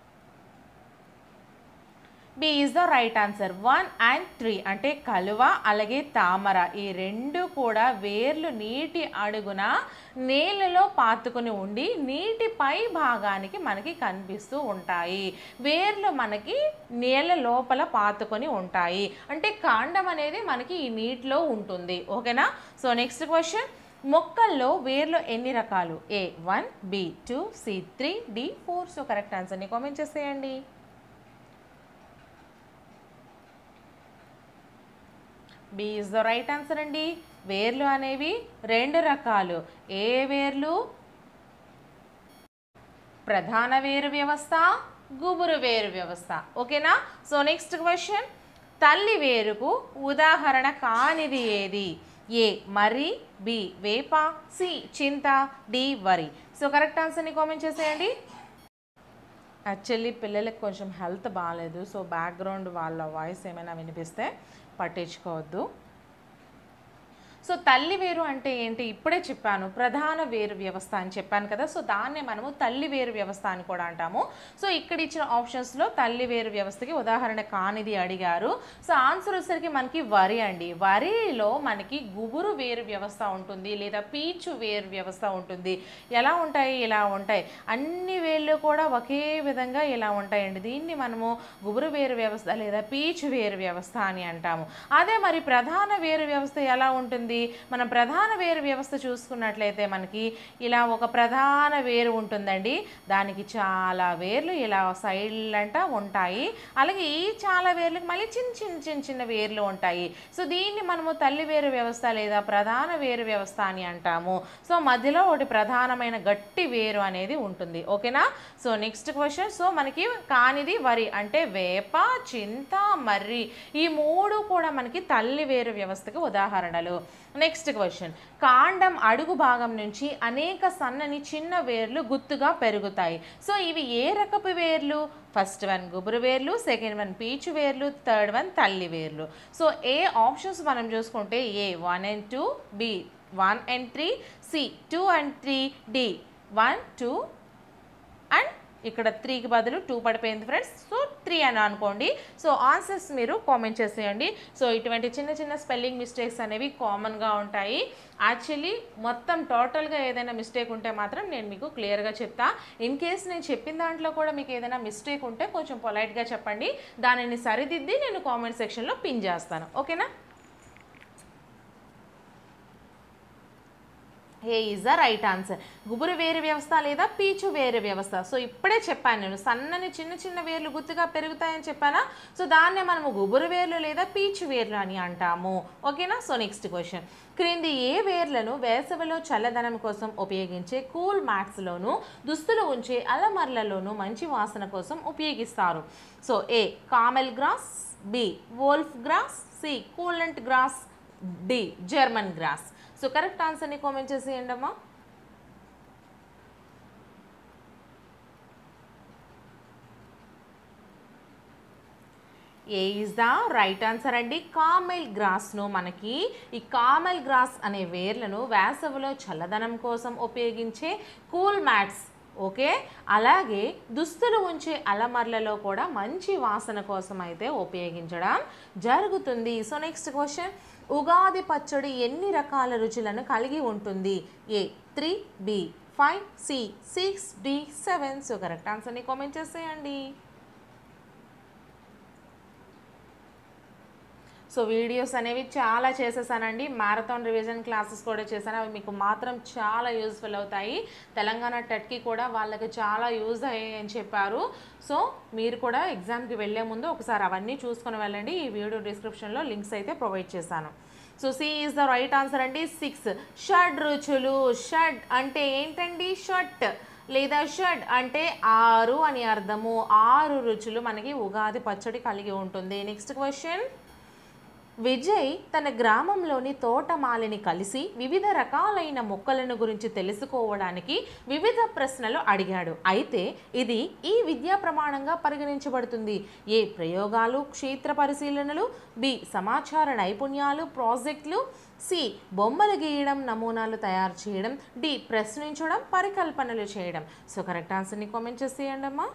B is the right answer one and three అంటే కలువ అలాగే తామర ఈ రెండు కూడా వేర్లు నీటి అడుగున నేలలో పాతుకుని ఉండి నీటి పై భాగానికి మనకి కనిపిస్తూ ఉంటాయి వేర్లు మనకి నేల లోపల పాతుకొని ఉంటాయి అంటే కాండం అనేది మనకి ఈ నీటిలో ఉంటుంది ఓకేనా సో నెక్స్ట్ క్వశ్చన్ మొక్కల్లో వేర్లు ఎన్ని రకాలు A one B two C three D four so correct ఆన్సర్ని కామెంట్ చేసేయండి B is the right answer అండి వేర్లు అనేవి రెండు రకాలు ఏ వేర్లు ప్రధాన వేరు వ్యవస్థ గుబురు వేరు వ్యవస్థ ఓకేనా సో నెక్స్ట్ క్వశ్చన్ తల్లి వేరుకు ఉదాహరణ కానిది ఏది ఏ మర్రి బి వేప సి చింత డి వరి సో కరెక్ట్ ఆన్సర్ని కామెంట్ చేసేయండి యాక్చువల్లీ పిల్లలకి కొంచెం హెల్త్ బాగాలేదు సో బ్యాక్గ్రౌండ్ వాళ్ళ వాయిస్ ఏమైనా వినిపిస్తే పట్టించుకోవద్దు సో తల్లి వేరు అంటే ఏంటి ఇప్పుడే చెప్పాను ప్రధాన వేరు వ్యవస్థ అని చెప్పాను కదా సో దాన్నే మనము తల్లి వేరు వ్యవస్థ అని కూడా అంటాము సో ఇక్కడ ఇచ్చిన ఆప్షన్స్లో తల్లి వేరు వ్యవస్థకి ఉదాహరణ కానిది అడిగారు సో ఆన్సర్ వచ్చేసరికి మనకి వరి అండి వరిలో మనకి గుబురు వేరు వ్యవస్థ ఉంటుంది లేదా పీచు వేరు వ్యవస్థ ఉంటుంది ఎలా ఉంటాయి ఇలా ఉంటాయి అన్ని వేళ్ళు కూడా ఒకే విధంగా ఇలా ఉంటాయండి దీన్ని మనము గుబురు వేరు వ్యవస్థ లేదా పీచు వేరు వ్యవస్థ అని అంటాము అదే మరి ప్రధాన వేరు వ్యవస్థ ఎలా ఉంటుంది మనం ప్రధాన వేరు వ్యవస్థ చూసుకున్నట్లయితే మనకి ఇలా ఒక ప్రధాన వేరు ఉంటుందండి దానికి చాలా వేర్లు ఇలా సైడ్లంట ఉంటాయి అలాగే ఈ చాలా వేర్లకు మళ్ళీ చిన్న చిన్న చిన్న చిన్న వేర్లు ఉంటాయి సో దీన్ని మనము తల్లి వేరు వ్యవస్థ లేదా ప్రధాన వేరు వ్యవస్థ అని అంటాము సో మధ్యలో ఒకటి ప్రధానమైన గట్టి వేరు అనేది ఉంటుంది ఓకేనా సో నెక్స్ట్ క్వశ్చన్ సో మనకి కానిది వరి అంటే వేప చింత మర్రి ఈ మూడు కూడా మనకి తల్లి వేరు వ్యవస్థకు ఉదాహరణలు నెక్స్ట్ క్వశ్చన్ కాండం అడుగు భాగం నుంచి అనేక సన్నని చిన్న వేర్లు గుత్తుగా పెరుగుతాయి సో ఇవి ఏ రకపు వేర్లు ఫస్ట్ వన్ గుబురు వేర్లు సెకండ్ వన్ పీచు వేర్లు థర్డ్ వన్ తల్లి వేర్లు సో ఏ ఆప్షన్స్ మనం చూసుకుంటే A one and two B one and three C two and three D one two and ఇక్కడ త్రీకి బదులు టూ పడిపోయింది ఫ్రెండ్స్ సో త్రీ అని అనుకోండి సో ఆన్సర్స్ మీరు కామెంట్ చేసేయండి సో ఇటువంటి చిన్న చిన్న స్పెల్లింగ్ మిస్టేక్స్ అనేవి కామన్గా ఉంటాయి యాక్చువల్లీ మొత్తం టోటల్గా ఏదైనా మిస్టేక్ ఉంటే మాత్రం నేను మీకు క్లియర్గా చెప్తా ఇన్ కేస్ నేను చెప్పిన దాంట్లో కూడా మీకు ఏదైనా మిస్టేక్ ఉంటే కొంచెం పొలైట్గా చెప్పండి దానిని సరిదిద్ది నేను కామెంట్ సెక్షన్లో పిన్ చేస్తాను ఓకేనా A is the right answer గుబురు వేరు వ్యవస్థ లేదా పీచు వేరు వ్యవస్థ సో ఇప్పుడే చెప్పాను నేను సన్నని చిన్న చిన్న వేర్లు గుర్తుగా పెరుగుతాయని చెప్పానా సో దాన్నే మనము గుబురు వేర్లు లేదా పీచు వేర్లు అని అంటాము ఓకేనా సో నెక్స్ట్ క్వశ్చన్ క్రింది ఏ వేర్లను వేసవిలో చల్లదనం కోసం ఉపయోగించే కూల్ మ్యాట్స్లోను దుస్తులు ఉంచే అలమర్లలోను మంచి వాసన కోసం ఉపయోగిస్తారు so A camel grass B wolf grass C coolant grass D German grass so correct ఆన్సర్ని కామెంట్ చేసేయండి అమ్మా A is the right answer అండి కామెల్ గ్రాస్ను మనకి ఈ కామెల్ గ్రాస్ అనే వేర్లను వేసవిలో చల్లదనం కోసం ఉపయోగించే కూల్ మ్యాట్స్ ఓకే అలాగే దుస్తులు ఉంచే అలమర్లలో కూడా మంచి వాసన కోసం అయితే ఉపయోగించడం జరుగుతుంది సో నెక్స్ట్ క్వశ్చన్ ఉగాది పచ్చడి ఎన్ని రకాల రుచులను కలిగి ఉంటుంది A three B five C six D seven so correct ఆన్సర్ని కామెంట్ చేసేయండి సో వీడియోస్ అనేవి చాలా చేసేసానండి మ్యారథాన్ రివిజన్ క్లాసెస్ కూడా చేశాను అవి మీకు మాత్రం చాలా యూస్ఫుల్ అవుతాయి తెలంగాణ టెట్కి కూడా వాళ్ళకి చాలా యూజ్ అయ్యాయి అని చెప్పారు సో మీరు కూడా ఎగ్జామ్కి వెళ్ళే ముందు ఒకసారి అవన్నీ చూసుకొని వెళ్ళండి ఈ వీడియో డిస్క్రిప్షన్లో లింక్స్ అయితే ప్రొవైడ్ చేశాను so C is the right answer అండి సిక్స్ షడ్ రుచులు షడ్ అంటే ఏంటండి షట్ లేదా షడ్ అంటే ఆరు అని అర్థము ఆరు రుచులు మనకి ఉగాది పచ్చడి కలిగి ఉంటుంది నెక్స్ట్ క్వశ్చన్ విజయ్ తన గ్రామంలోని తోటమాలిని కలిసి వివిధ రకాలైన మొక్కలను గురించి తెలుసుకోవడానికి వివిధ ప్రశ్నలు అడిగాడు అయితే ఇది ఈ విద్యా ప్రమాణంగా పరిగణించబడుతుంది ఏ ప్రయోగాలు క్షేత్ర పరిశీలనలు బి సమాచార నైపుణ్యాలు ప్రాజెక్టులు సి బొమ్మలు గీయడం నమూనాలు తయారు చేయడం డి ప్రశ్నించడం పరికల్పనలు చేయడం సో కరెక్ట్ ఆన్సర్ని కామెంట్ చేసేయండి అమ్మా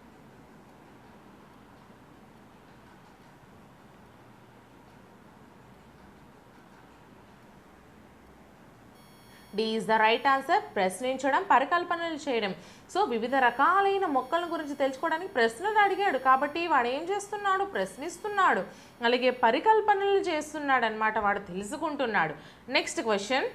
D is the right answer ప్రశ్నించడం పరికల్పనలు చేయడం సో వివిధ రకాలైన మొక్కల గురించి తెలుసుకోవడానికి ప్రశ్నలు అడిగాడు కాబట్టి వాడు ఏం చేస్తున్నాడు ప్రశ్నిస్తున్నాడు అలాగే పరికల్పనలు చేస్తున్నాడు అనమాట వాడు తెలుసుకుంటున్నాడు నెక్స్ట్ క్వశ్చన్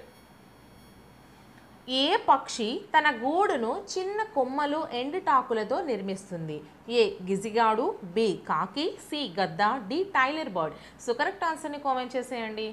ఏ పక్షి తన గూడును చిన్న కొమ్మలు ఎండుటాకులతో నిర్మిస్తుంది ఏ గిజిగాడు బి కాకి సి గద్ద D tailor bird so correct ఆన్సర్ని కామెంట్ చేసేయండి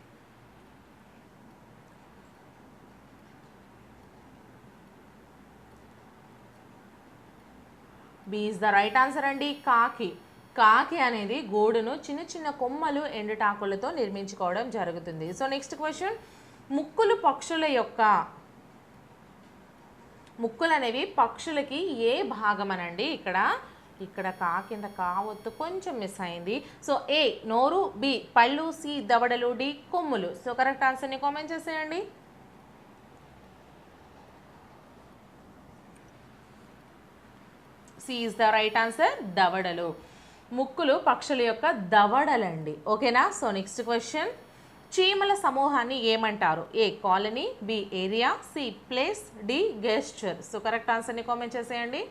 B is the right answer అండి కాకి కాకి అనేది గూడును చిన్న చిన్న కొమ్మలు ఎండుటాకులతో నిర్మించుకోవడం జరుగుతుంది సో నెక్స్ట్ క్వశ్చన్ ముక్కులు పక్షుల యొక్క ముక్కులు అనేవి పక్షులకి ఏ భాగం అనండి ఇక్కడ ఇక్కడ కా కింద కావొత్తు కొంచెం మిస్ అయింది సో ఏ నోరు బి పళ్ళు సి దవడలు డి కొమ్ములు సో కరెక్ట్ ఆన్సర్ని కామెంట్ చేసేయండి C is the right answer దవడలు ముక్కులు పక్షుల యొక్క దవడలండి ఓకేనా సో నెక్స్ట్ క్వశ్చన్ చీమల సమూహాన్ని ఏమంటారు A colony B area C place D gesture so correct ఆన్సర్ని కామెంట్ చేసేయండి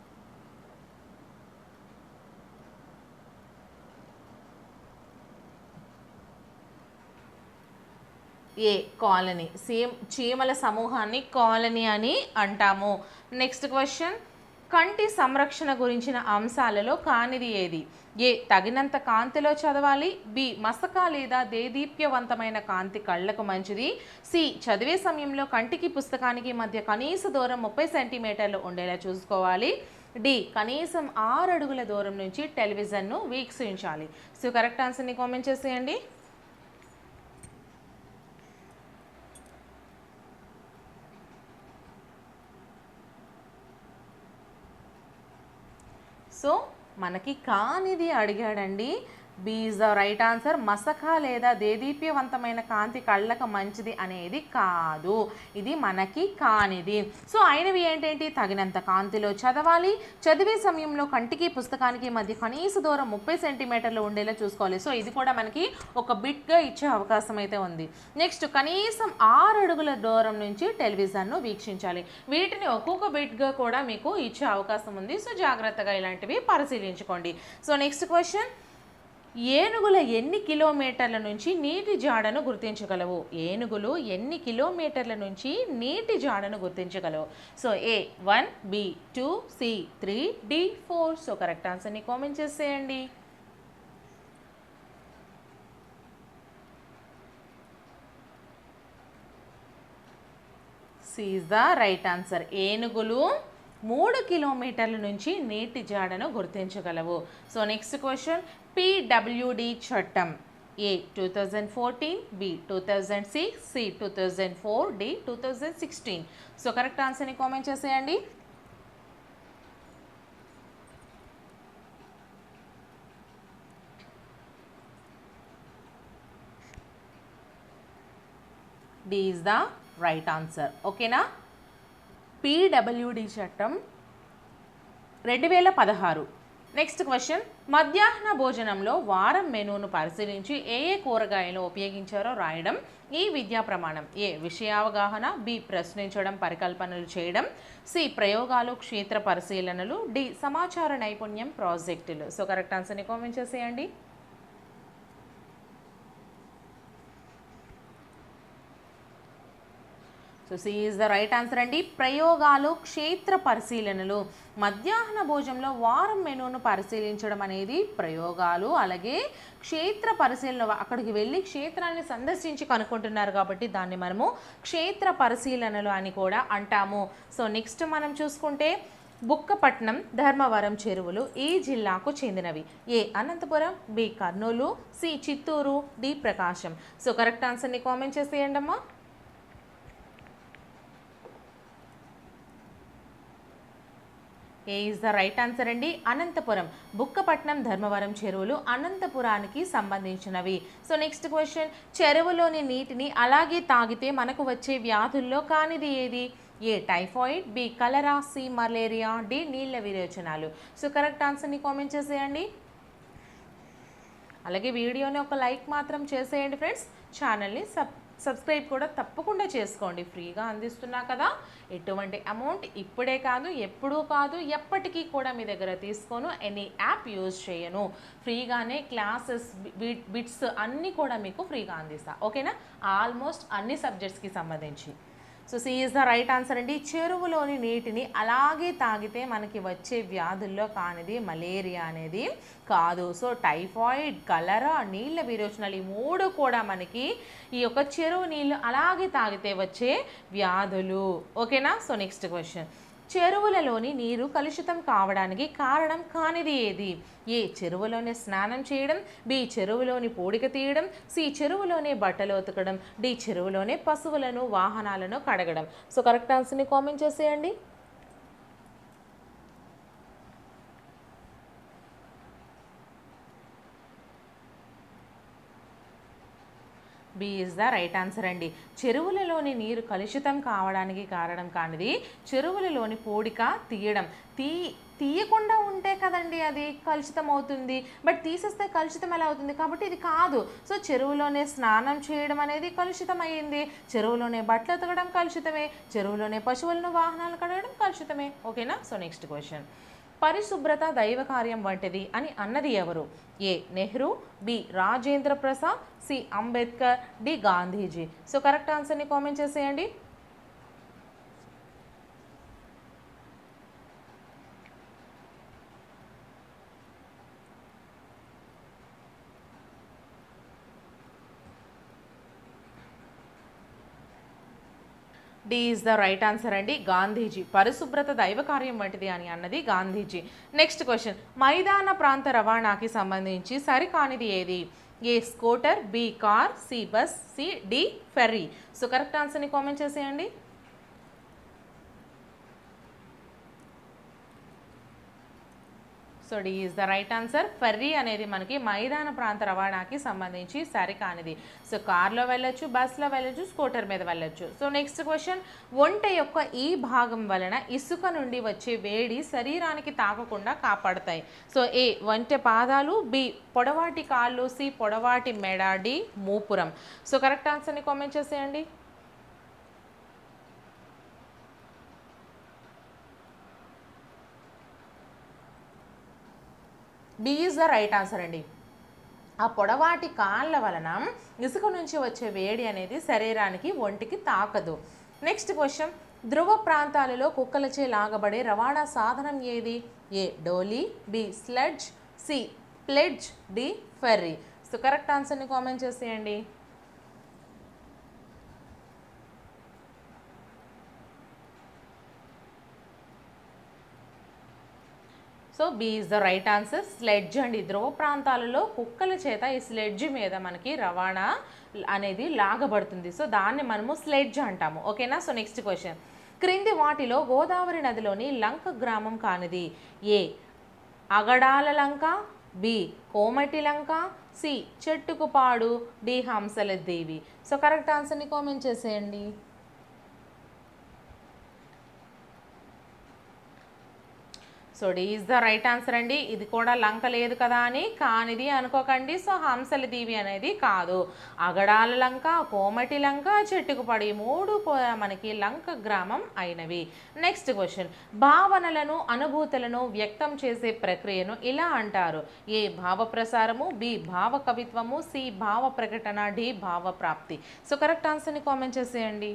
ఏ కాలనీ సేమ్ చీమల సమూహాన్ని కాలనీ అని అంటాము నెక్స్ట్ క్వశ్చన్ కంటి సంరక్షణ గురించిన అంశాలలో కానిది ఏది ఏ తగినంత కాంతిలో చదవాలి బి మసక లేదా దేదీప్యవంతమైన కాంతి కళ్ళకు మంచిది సి చదివే సమయంలో కంటికి పుస్తకానికి మధ్య కనీస దూరం ముప్పై సెంటీమీటర్లు ఉండేలా చూసుకోవాలి డి కనీసం ఆరు అడుగుల దూరం నుంచి టెలివిజన్ను వీక్షించాలి సో కరెక్ట్ ఆన్సర్ని కామెంట్ చేసేయండి సో మనకి కానిది అడిగాడండి B is the right answer మసక లేదా దేదీప్యవంతమైన కాంతి కళ్ళకు మంచిది అనేది కాదు ఇది మనకి కానిది సో అయినవి ఏంటంటి తగినంత కాంతిలో చదవాలి చదివే సమయంలో కంటికి పుస్తకానికి మధ్య కనీస దూరం ముప్పై సెంటీమీటర్లు ఉండేలా చూసుకోవాలి సో ఇది కూడా మనకి ఒక బిట్గా ఇచ్చే అవకాశం అయితే ఉంది నెక్స్ట్ కనీసం ఆరు అడుగుల దూరం నుంచి టెలివిజన్ను వీక్షించాలి వీటిని ఒక్కొక్క బిట్గా కూడా మీకు ఇచ్చే అవకాశం ఉంది సో జాగ్రత్తగా ఇలాంటివి పరిశీలించుకోండి సో నెక్స్ట్ క్వశ్చన్ ఏనుగుల ఎన్ని కిలోమీటర్ల నుంచి నీటి జాడను గుర్తించగలవు ఏనుగులు ఎన్ని కిలోమీటర్ల నుంచి నీటి జాడను గుర్తించగలవు so A one B two C three D four so correct ఆన్సర్ని కామెంట్ చేసేయండి C is the right answer ఏనుగులు మూడు కిలోమీటర్ల నుంచి నీటి జాడను గుర్తించగలవు సో నెక్స్ట్ క్వశ్చన్ పిడబ్ల్యూడి చట్టం A two thousand fourteen B two thousand six C two thousand four D two thousand sixteen so correct ఆన్సర్ని కామెంట్ చేసేయండి D is the right answer ఓకేనా పిడబ్ల్యూడి చట్టం రెండు వేల పదహారు నెక్స్ట్ క్వశ్చన్ మధ్యాహ్న భోజనంలో వారం మెనూను పరిశీలించి ఏ ఏ కూరగాయలు ఉపయోగించారో రాయడం ఈ విద్యా ప్రమాణం ఏ విషయావగాహన బి ప్రశ్నించడం పరికల్పనలు చేయడం సి ప్రయోగాలు క్షేత్ర పరిశీలనలు డి సమాచార నైపుణ్యం ప్రాజెక్టులు సో కరెక్ట్ ఆన్సర్ని కామెంట్ చేసేయండి so C is the right answer అండి ప్రయోగాలు క్షేత్ర పరిశీలనలు మధ్యాహ్న భోజనంలో వారం మెనూను పరిశీలించడం అనేది ప్రయోగాలు అలాగే క్షేత్ర పరిశీలన అక్కడికి వెళ్ళి క్షేత్రాన్ని సందర్శించి కనుక్కుంటున్నారు కాబట్టి దాన్ని మనము క్షేత్ర పరిశీలనలు అని కూడా అంటాము సో నెక్స్ట్ మనం చూసుకుంటే బుక్కపట్నం ధర్మవరం చెరువులు ఈ జిల్లాకు చెందినవి A Anantapuram B Kurnool C Chittoor D Prakasam so correct ఆన్సర్ని కామెంట్ చేసేయండి అమ్మా A is the right answer అండి అనంతపురం బుక్కపట్నం ధర్మవరం చెరువులు అనంతపురానికి సంబంధించినవి సో నెక్స్ట్ క్వశ్చన్ చెరువులోని నీటిని అలాగే తాగితే మనకు వచ్చే వ్యాధుల్లో కానిది ఏది A typhoid B cholera C malaria D నీళ్ళ విరేచనాలు సో కరెక్ట్ ఆన్సర్ని కామెంట్ చేసేయండి అలాగే వీడియోని ఒక లైక్ మాత్రం చేసేయండి ఫ్రెండ్స్ ఛానల్ని సబ్ సబ్స్క్రైబ్ కూడా తప్పకుండా చేసుకోండి ఫ్రీగా అందిస్తున్నా కదా ఎటువంటి అమౌంట్ ఇప్పుడే కాదు ఎప్పుడూ కాదు ఎప్పటికీ కూడా మీ దగ్గర తీసుకోను ఎనీ యాప్ యూజ్ చేయను ఫ్రీగానే క్లాసెస్ బిట్స్ అన్నీ కూడా మీకు ఫ్రీగా అందిస్తా ఓకేనా ఆల్మోస్ట్ అన్ని సబ్జెక్ట్స్కి సంబంధించి so C is the right answer అండి చెరువులోని నీటిని అలాగే తాగితే మనకి వచ్చే వ్యాధుల్లో కానిది మలేరియా అనేది కాదు సో టైఫాయిడ్ కలరా నీళ్ళ విరోచనాలు ఈ మూడు కూడా మనకి ఈ యొక్క చెరువు నీళ్ళు అలాగే తాగితే వచ్చే వ్యాధులు ఓకేనా సో నెక్స్ట్ క్వశ్చన్ చెరువులలోని నీరు కలుషితం కావడానికి కారణం కానిది ఏది ఏ చెరువులోనే స్నానం చేయడం బి చెరువులోని పూడిక తీయడం సి చెరువులోనే బట్టలు ఉతకడం డి చెరువులోనే పశువులను వాహనాలను కడగడం సో కరెక్ట్ ఆన్సర్ని కామెంట్ చేసేయండి B is the right answer అండి చెరువులలోని నీరు కలుషితం కావడానికి కారణం కానిది చెరువులలోని పూడిక తీయడం తీ తీయకుండా ఉంటే కదండి అది కలుషితం అవుతుంది బట్ తీసేస్తే కలుషితం ఎలా అవుతుంది కాబట్టి ఇది కాదు సో చెరువులోనే స్నానం చేయడం అనేది కలుషితం అయ్యింది చెరువులోనే బట్టలు ఉతకడం కలుషితమే చెరువులోనే పశువులను వాహనాలు కడగడం కలుషితమే ఓకేనా సో నెక్స్ట్ క్వశ్చన్ పరిశుభ్రత దైవ కార్యం వంటిది అని అన్నది ఎవరు A Nehru B Rajendra Prasad C Ambedkar D Gandhiji so correct ఆన్సర్ని కామెంట్ చేసేయండి D is the right answer అండి గాంధీజీ పరిశుభ్రత దైవ కార్యం వంటిది అని అన్నది గాంధీజీ నెక్స్ట్ క్వశ్చన్ మైదాన ప్రాంత రవాణాకి సంబంధించి సరికానిది ఏది A scooter B car C bus C D ferry so correct ఆన్సర్ని కామెంట్ చేసేయండి so D is the right answer ferry అనేది మనకి మైదాన ప్రాంత రవాణాకి సంబంధించి సరికానిది సో కార్లో వెళ్ళొచ్చు బస్లో వెళ్ళొచ్చు స్కూటర్ మీద వెళ్ళొచ్చు సో నెక్స్ట్ క్వశ్చన్ ఒంటె యొక్క ఈ భాగం వలన ఇసుక నుండి వచ్చే వేడి శరీరానికి తాకకుండా కాపాడతాయి సో ఏ ఒంటె పాదాలు బి పొడవాటి కాళ్ళు సి పొడవాటి మెడ డి మూపురం సో కరెక్ట్ ఆన్సర్ని కామెంట్ చేసేయండి B is the right answer అండి ఆ పొడవాటి కాళ్ళ వలన ఇసుక నుంచి వచ్చే వేడి అనేది శరీరానికి ఒంటికి తాకదు నెక్స్ట్ క్వశ్చన్ ధ్రువ ప్రాంతాలలో కుక్కలచే లాగబడే రవాణా సాధనం ఏది ఏ డోలీ B sledge C pledge D ferry so correct ఆన్సర్ని కామెంట్ చేసేయండి so B is the right answer sledge అండి ధ్రువ ప్రాంతాలలో కుక్కల చేత ఈ స్లెడ్జ్ మీద మనకి రవాణా అనేది లాగబడుతుంది సో దాన్ని మనము స్లెడ్జ్ అంటాము ఓకేనా సో నెక్స్ట్ క్వశ్చన్ క్రింది వాటిలో గోదావరి నదిలోని లంక గ్రామం కానిది A Agadala Lanka B Komati Lanka C Chettukupadu D Hamsala Devi so correct ఆన్సర్ని కామెంట్ చేసేయండి so D is the right answer అండి ఇది కూడా లంక లేదు కదా అని కానిది అనుకోకండి సో హంసల దీవి అనేది కాదు అగడాల లంక కోమటి లంక చెట్టుకుపడి మూడు కూడా మనకి లంక గ్రామం అయినవి నెక్స్ట్ క్వశ్చన్ భావనలను అనుభూతులను వ్యక్తం చేసే ప్రక్రియను ఇలా అంటారు ఏ భావ ప్రసారము బి భావ కవిత్వము సి భావ ప్రకటన డి భావ ప్రాప్తి సో కరెక్ట్ ఆన్సర్ని కామెంట్ చేసేయండి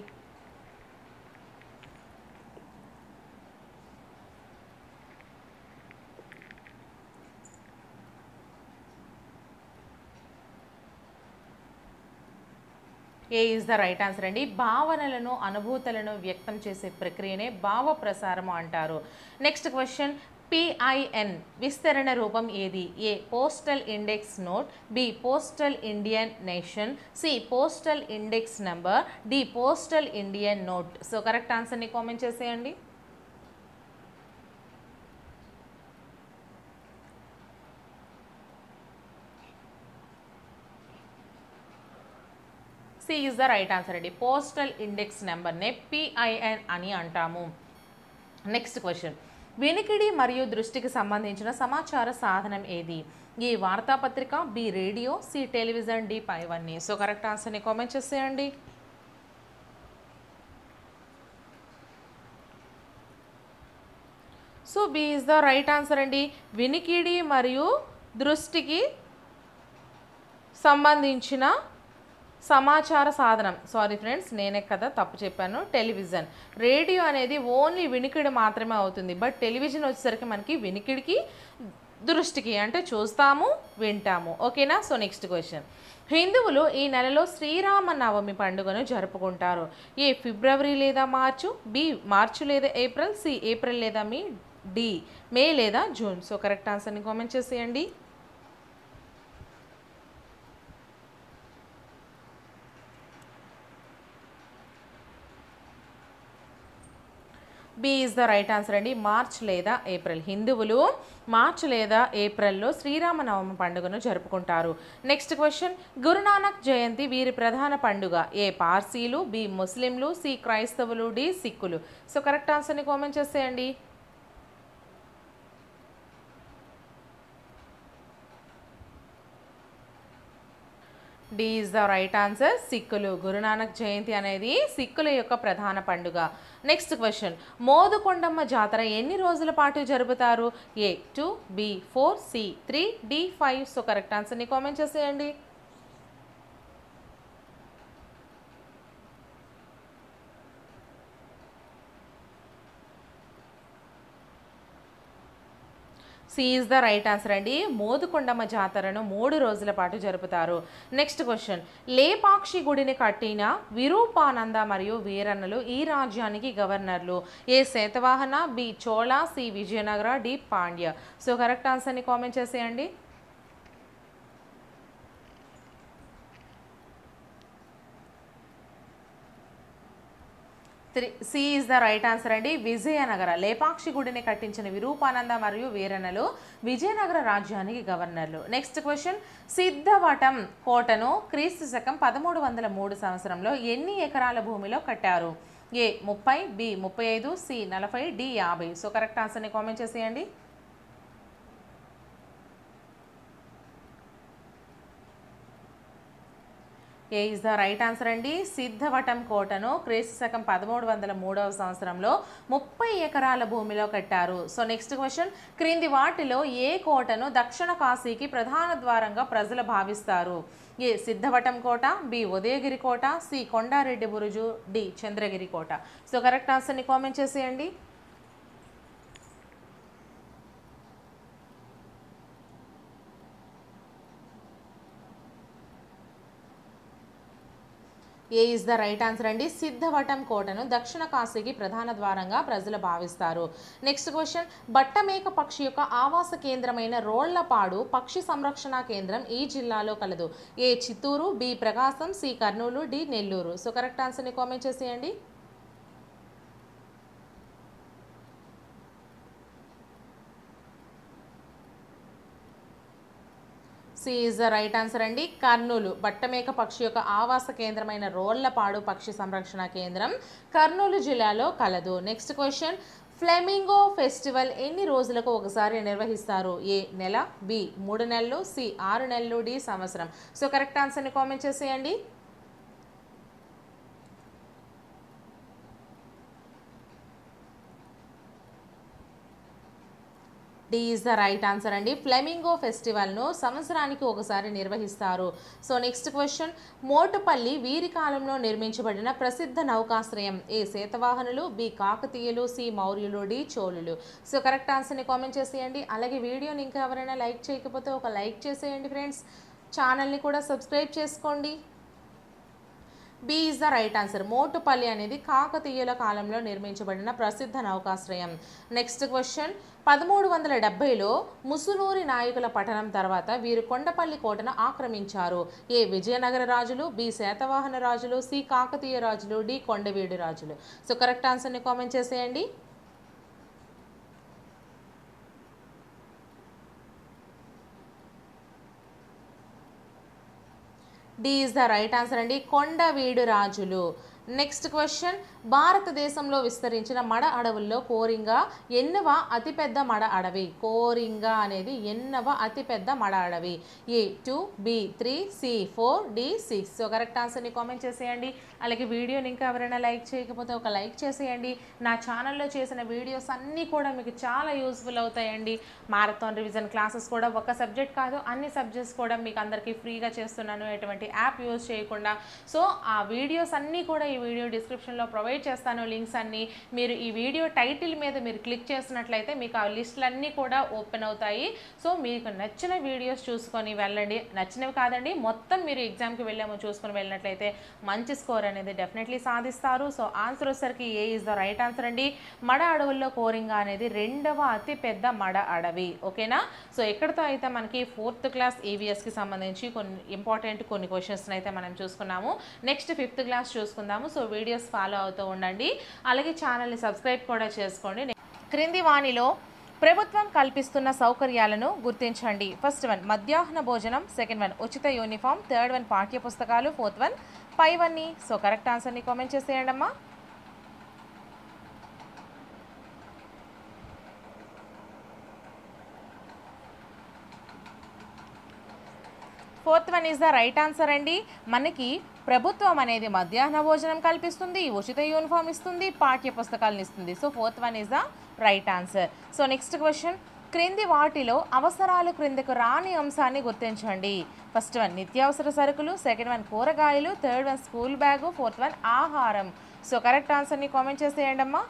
A is the right answer అండి భావనలను అనుభూతులను వ్యక్తం చేసే ప్రక్రియనే భావ ప్రసారము అంటారు నెక్స్ట్ క్వశ్చన్ పిఐఎన్ విస్తరణ రూపం ఏది A postal index note B postal Indian nation C postal index number D postal Indian note so correct ఆన్సర్ని కామెంట్ చేసేయండి C is the right answer అండి పోస్టల్ ఇండెక్స్ నెంబర్నే పిఐఎన్ అని అంటాము నెక్స్ట్ క్వశ్చన్ వినికిడి మరియు దృష్టికి సంబంధించిన సమాచార సాధనం ఏది ఏ వార్తాపత్రిక B radio C television D పైవన్నీ సో కరెక్ట్ ఆన్సర్ని కామెంట్ చేసేయండి so B is the right answer అండి వినికిడి మరియు దృష్టికి సంబంధించిన సమాచార సాధనం సారీ ఫ్రెండ్స్ నేనే కదా తప్పు చెప్పాను టెలివిజన్ రేడియో అనేది ఓన్లీ వినికిడి మాత్రమే అవుతుంది బట్ టెలివిజన్ వచ్చేసరికి మనకి వినికిడికి దృష్టికి అంటే చూస్తాము వింటాము ఓకేనా సో నెక్స్ట్ క్వశ్చన్ హిందువులు ఈ నెలలో శ్రీరామ నవమి పండుగను జరుపుకుంటారు ఏ ఫిబ్రవరి లేదా మార్చు బి మార్చు లేదా ఏప్రిల్ సి ఏప్రిల్ లేదా మీ డి మే లేదా జూన్ సో కరెక్ట్ ఆన్సర్ని కామెంట్ చేసేయండి B is the right answer అండి మార్చ్ లేదా ఏప్రిల్ హిందువులు మార్చ్ లేదా ఏప్రిల్లో శ్రీరామనవమి పండుగను జరుపుకుంటారు నెక్స్ట్ క్వశ్చన్ గురునానక్ జయంతి వీరి ప్రధాన పండుగ ఏ పార్సీలు బి ముస్లింలు సి క్రైస్తవులు డి సిక్కులు సో కరెక్ట్ ఆన్సర్ని కామెంట్ చేసేయండి D is the right answer సిక్కులు గురునానక్ జయంతి అనేది సిక్కుల యొక్క ప్రధాన పండుగ నెక్స్ట్ క్వశ్చన్ మోదుకొండమ్మ జాతర ఎన్ని రోజుల పాటు జరుపుతారు A two B four C three D five so correct ఆన్సర్ని కామెంట్ చేసేయండి C is the right answer అండి మోదుకొండమ్మ జాతరను మూడు రోజుల పాటు జరుపుతారు నెక్స్ట్ క్వశ్చన్ లేపాక్షి గుడిని కట్టిన విరూపానంద మరియు వీరన్నలు ఈ రాజ్యానికి గవర్నర్లు A Satavahana B Chola C Vijayanagara D Pandya so correct ఆన్సర్ని కామెంట్ చేసేయండి three C is the right answer అండి విజయనగర లేపాక్షి గుడిని కట్టించిన విరూపానంద మరియు వీరన్నలు విజయనగర రాజ్యానికి గవర్నర్లు నెక్స్ట్ క్వశ్చన్ సిద్ధవటం కోటను క్రీస్తు శకం పదమూడు వందల మూడు సంవత్సరంలో ఎన్ని ఎకరాల భూమిలో కట్టారు ఏ ముప్పై బి ముప్పై ఐదు సి నలభై డి యాభై సో కరెక్ట్ ఆన్సర్ని కామెంట్ చేసేయండి A is the right answer అండి సిద్ధవటం కోటను క్రీస్తు శకం పదమూడు వందల మూడవ సంవత్సరంలో ముప్పై ఎకరాల భూమిలో కట్టారు సో నెక్స్ట్ క్వశ్చన్ క్రింది వాటిలో ఏ కోటను దక్షిణ కాశీకి ప్రధాన ద్వారంగా ప్రజలు భావిస్తారు ఏ సిద్ధవటం కోట బి ఉదయగిరి కోట సి కొండారెడ్డి బురుజు డి చంద్రగిరి కోట సో కరెక్ట్ ఆన్సర్ని కామెంట్ చేసేయండి A is the right answer అండి సిద్ధవటం కోటను దక్షిణ కాశీకి ప్రధాన ద్వారంగా ప్రజలు భావిస్తారు నెక్స్ట్ క్వశ్చన్ బట్టమేక పక్షి యొక్క ఆవాస కేంద్రమైన రోళ్లపాడు పక్షి సంరక్షణ కేంద్రం ఈ జిల్లాలో కలదు A Chittoor B Prakasam C Kurnool D Nellore so correct ఆన్సర్ని కామెంట్ చేసేయండి C is the right answer అండి కర్నూలు బట్టమేక పక్షి యొక్క ఆవాస కేంద్రమైన రోళ్లపాడు పక్షి సంరక్షణ కేంద్రం కర్నూలు జిల్లాలో కలదు నెక్స్ట్ క్వశ్చన్ ఫ్లెమింగో ఫెస్టివల్ ఎన్ని రోజులకు ఒకసారి నిర్వహిస్తారు ఏ నెల బి మూడు నెలలు సి ఆరు నెలలు డి సంవత్సరం సో కరెక్ట్ ఆన్సర్ని కామెంట్ చేసేయండి D is the right answer అండి ఫ్లెమింగో ఫెస్టివల్ను సంవత్సరానికి ఒకసారి నిర్వహిస్తారు సో నెక్స్ట్ క్వశ్చన్ మోటుపల్లి వీరి కాలంలో నిర్మించబడిన ప్రసిద్ధ నౌకాశ్రయం ఏ శాతవాహనులు బి కాకతీయులు సి మౌర్యులు డి చోళులు సో కరెక్ట్ ఆన్సర్ని కామెంట్ చేసేయండి అలాగే వీడియోని ఇంకా ఎవరైనా లైక్ చేయకపోతే ఒక లైక్ చేసేయండి ఫ్రెండ్స్ ఛానల్ని కూడా సబ్స్క్రైబ్ చేసుకోండి B is the right answer Motupalli అనేది కాకతీయుల కాలంలో నిర్మించబడిన ప్రసిద్ధ నౌకాశ్రయం నెక్స్ట్ క్వశ్చన్ పదమూడు వందల డెబ్బైలో ముసునూరి నాయకుల పఠనం తర్వాత వీరు కొండపల్లి కోటను ఆక్రమించారు ఏ విజయనగర రాజులు బి శాతవాహన రాజులు సి కాకతీయ రాజులు డి కొండవీడు రాజులు సో కరెక్ట్ ఆన్సర్ని కామెంట్ చేసేయండి D is the right answer అండి కొండవీడు రాజులు నెక్స్ట్ క్వశ్చన్ భారతదేశంలో విస్తరించిన మడ అడవుల్లో కోరింగ ఎన్నవ అతిపెద్ద మడ అడవి కోరింగ అనేది ఎన్నవ అతిపెద్ద మడ అడవి A two B three C four D six so correct ఆన్సర్ని కామెంట్ చేసేయండి అలాగే వీడియోని ఇంకా ఎవరైనా లైక్ చేయకపోతే ఒక లైక్ చేసేయండి నా ఛానల్లో చేసిన వీడియోస్ అన్నీ కూడా మీకు చాలా యూస్ఫుల్ అవుతాయండి మారథాన్ రివిజన్ క్లాసెస్ కూడా ఒక సబ్జెక్ట్ కాదు అన్ని సబ్జెక్ట్స్ కూడా మీకు అందరికీ ఫ్రీగా చేస్తున్నాను ఎటువంటి యాప్ యూజ్ చేయకుండా సో ఆ వీడియోస్ అన్నీ కూడా ఈ వీడియో డిస్క్రిప్షన్లో ప్రొవైడ్ చేస్తాను లింక్స్ అన్నీ మీరు ఈ వీడియో టైటిల్ మీద మీరు క్లిక్ చేసినట్లయితే మీకు ఆ లిస్టులన్నీ కూడా ఓపెన్ అవుతాయి సో మీకు నచ్చిన వీడియోస్ చూసుకొని వెళ్ళండి నచ్చినవి కాదండి మొత్తం మీరు ఎగ్జామ్కి వెళ్ళాము చూసుకొని వెళ్ళినట్లయితే మంచి స్కోర్ అనేది డెఫినెట్లీ సాధిస్తారు సో ఆన్సర్ వచ్చేసరికి A is the right answer అండి మడ అడవుల్లో కోరింగ అనేది రెండవ అతి పెద్ద మడ అడవి ఓకేనా సో ఎక్కడితో అయితే మనకి ఫోర్త్ క్లాస్ ఏవిఎస్కి సంబంధించి కొన్ని ఇంపార్టెంట్ కొన్ని క్వశ్చన్స్ అయితే మనం చూసుకున్నాము నెక్స్ట్ ఫిఫ్త్ క్లాస్ చూసుకుందాము సో వీడియోస్ ఫాలో అవుతూ ఉండండి అలాగే ఛానల్ని సబ్స్క్రైబ్ కూడా చేసుకోండి క్రింది వాణిలో ప్రభుత్వం కల్పిస్తున్న సౌకర్యాలను గుర్తించండి ఫస్ట్ వన్ మధ్యాహ్న భోజనం సెకండ్ వన్ ఉచిత యూనిఫామ్ థర్డ్ వన్ పాఠ్య పుస్తకాలు ఫోర్త్ వన్ పై వన్ని సో కరెక్ట్ ఆన్సర్ని కామెంట్ చేసేయండి అమ్మా fourth one is the right answer అండి మనకి ప్రభుత్వం అనేది మధ్యాహ్న భోజనం కల్పిస్తుంది ఉచిత యూనిఫామ్ ఇస్తుంది పాఠ్య పుస్తకాలను ఇస్తుంది so fourth one is the right answer so next question క్రింది వాటిలో అవసరాలు క్రిందకు రాని అంశాన్ని గుర్తించండి ఫస్ట్ వన్ నిత్యావసర సరుకులు సెకండ్ వన్ కూరగాయలు third one school bag fourth one ఆహారం సో కరెక్ట్ ఆన్సర్ని కామెంట్ చేసేయండి అమ్మా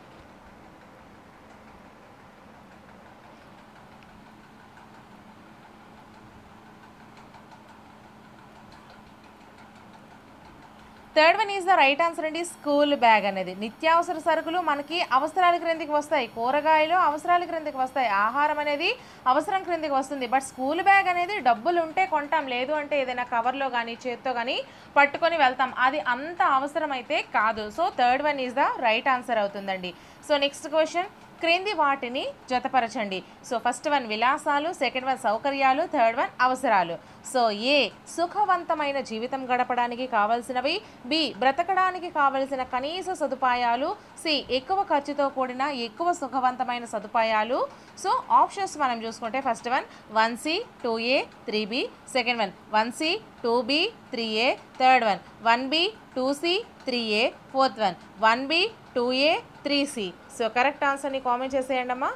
third one is the right answer అండి స్కూల్ బ్యాగ్ అనేది నిత్యావసర సరుకులు మనకి అవసరాల క్రిందికి వస్తాయి కూరగాయలు అవసరాల క్రిందికి వస్తాయి ఆహారం అనేది అవసరం క్రిందికి వస్తుంది బట్ స్కూల్ బ్యాగ్ అనేది డబ్బులు ఉంటే కొంటాం లేదు అంటే ఏదైనా కవర్లో కానీ చేత్తో కానీ పట్టుకొని వెళ్తాం అది అంత అవసరం అయితే కాదు so third one is the right answer అవుతుందండి సో నెక్స్ట్ క్వశ్చన్ క్రింది వాటిని జతపరచండి సో ఫస్ట్ వన్ విలాసాలు సెకండ్ వన్ సౌకర్యాలు థర్డ్ వన్ అవసరాలు సో ఏ సుఖవంతమైన జీవితం గడపడానికి కావలసినవి బి బ్రతకడానికి కావలసిన కనీస సదుపాయాలు సి ఎక్కువ ఖర్చుతో కూడిన ఎక్కువ సుఖవంతమైన సదుపాయాలు సో ఆప్షన్స్ మనం చూసుకుంటే first one one C two A three B second one one C two B three A third one one B two C three A fourth one one B two A three C so correct ఆన్సర్ని కామెంట్ చేసేయండి అమ్మా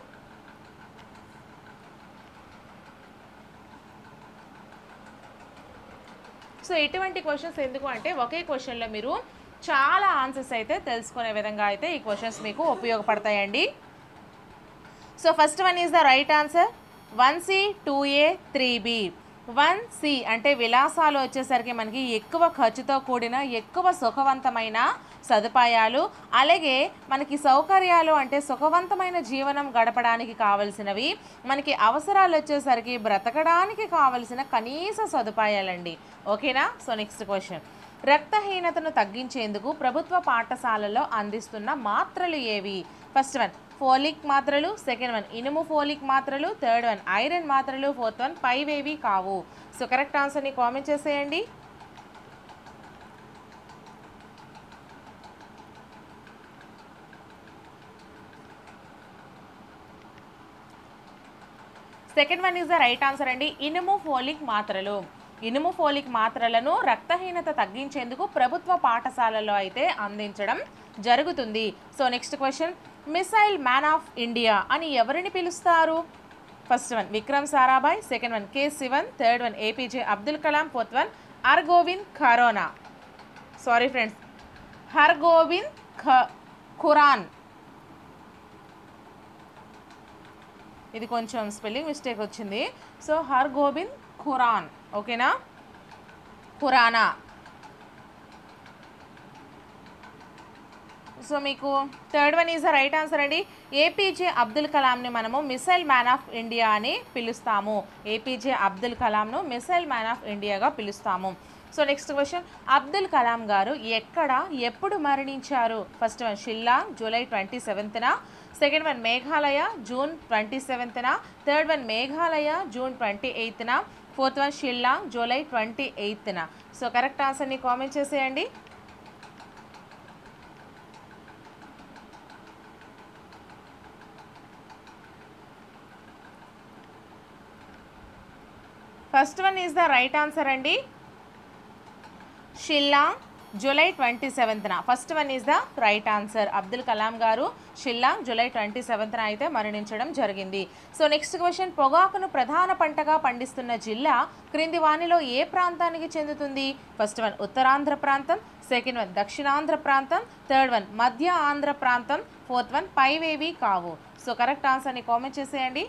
సో ఇటువంటి క్వశ్చన్స్ ఎందుకు అంటే ఒకే క్వశ్చన్లో మీరు చాలా ఆన్సర్స్ అయితే తెలుసుకునే విధంగా అయితే ఈ క్వశ్చన్స్ మీకు ఉపయోగపడతాయండి so first one is the right answer one C two A three B one C అంటే విలాసాలు వచ్చేసరికి మనకి ఎక్కువ ఖర్చుతో కూడిన ఎక్కువ సుఖవంతమైన సదుపాయాలు అలాగే మనకి సౌకర్యాలు అంటే సుఖవంతమైన జీవనం గడపడానికి కావలసినవి మనకి అవసరాలు వచ్చేసరికి బ్రతకడానికి కావలసిన కనీస సదుపాయాలండి ఓకేనా సో నెక్స్ట్ క్వశ్చన్ రక్తహీనతను తగ్గించేందుకు ప్రభుత్వ పాఠశాలలో అందిస్తున్న మాత్రలు ఏవి ఫస్ట్ వన్ ఫోలిక్ మాత్రలు సెకండ్ వన్ ఇనుము ఫోలిక్ మాత్రలు థర్డ్ వన్ ఐరన్ మాత్రలు ఫోర్త్ వన్ పైవేవి కావు సో కరెక్ట్ ఆన్సర్ని కామెంట్ చేసేయండి second one is the right answer అండి ఇనుము ఫోలిక్ మాత్రలు ఇనుము ఫోలిక్ మాత్రలను రక్తహీనత తగ్గించేందుకు ప్రభుత్వ పాఠశాలలో అయితే అందించడం జరుగుతుంది so next question missile man of India అని ఎవరిని పిలుస్తారు first one Vikram Sarabhai second one K Sivan third one APJ Abdul Kalam fourth one Hargovind Khorana sorry friends Hargovind ఖ ఖురాన్ ఇది కొంచెం స్పెల్లింగ్ మిస్టేక్ వచ్చింది సో హర్ గోబింద్ ఖురాన్ ఓకేనా ఖురానా సో మీకు third one is the right answer అండి ఏపీజే అబ్దుల్ కలాంని మనము మిసైల్ మ్యాన్ ఆఫ్ ఇండియా అని పిలుస్తాము ఏపీజే అబ్దుల్ కలాంను మిసైల్ మ్యాన్ ఆఫ్ ఇండియాగా పిలుస్తాము so next question Abdul Kalam గారు ఎక్కడ ఎప్పుడు మరణించారు first one Shillong July twenty సెవెంత్న second one Meghalaya June twenty సెవెంత్న third one Meghalaya June twenty ఎయిత్న fourth one Shillong July twenty ఎయిత్న సో కరెక్ట్ ఆన్సర్ని కామెంట్ చేసేయండి first one is the right answer అండి షిల్లాంగ్ జూలై ట్వంటీ సెవెంత్న first one is the right answer Abdul Kalam గారు షిల్లాంగ్ జూలై ట్వంటీ సెవెంత్న అయితే మరణించడం జరిగింది సో నెక్స్ట్ క్వశ్చన్ పొగాకును ప్రధాన పంటగా పండిస్తున్న జిల్లా క్రింది వానిలో ఏ ప్రాంతానికి చెందుతుంది ఫస్ట్ వన్ ఉత్తరాంధ్ర ప్రాంతం సెకండ్ వన్ దక్షిణాంధ్ర ప్రాంతం థర్డ్ వన్ మధ్య ఆంధ్ర ప్రాంతం ఫోర్త్ వన్ పైవేవి కావు సో కరెక్ట్ ఆన్సర్ని కామెంట్ చేసేయండి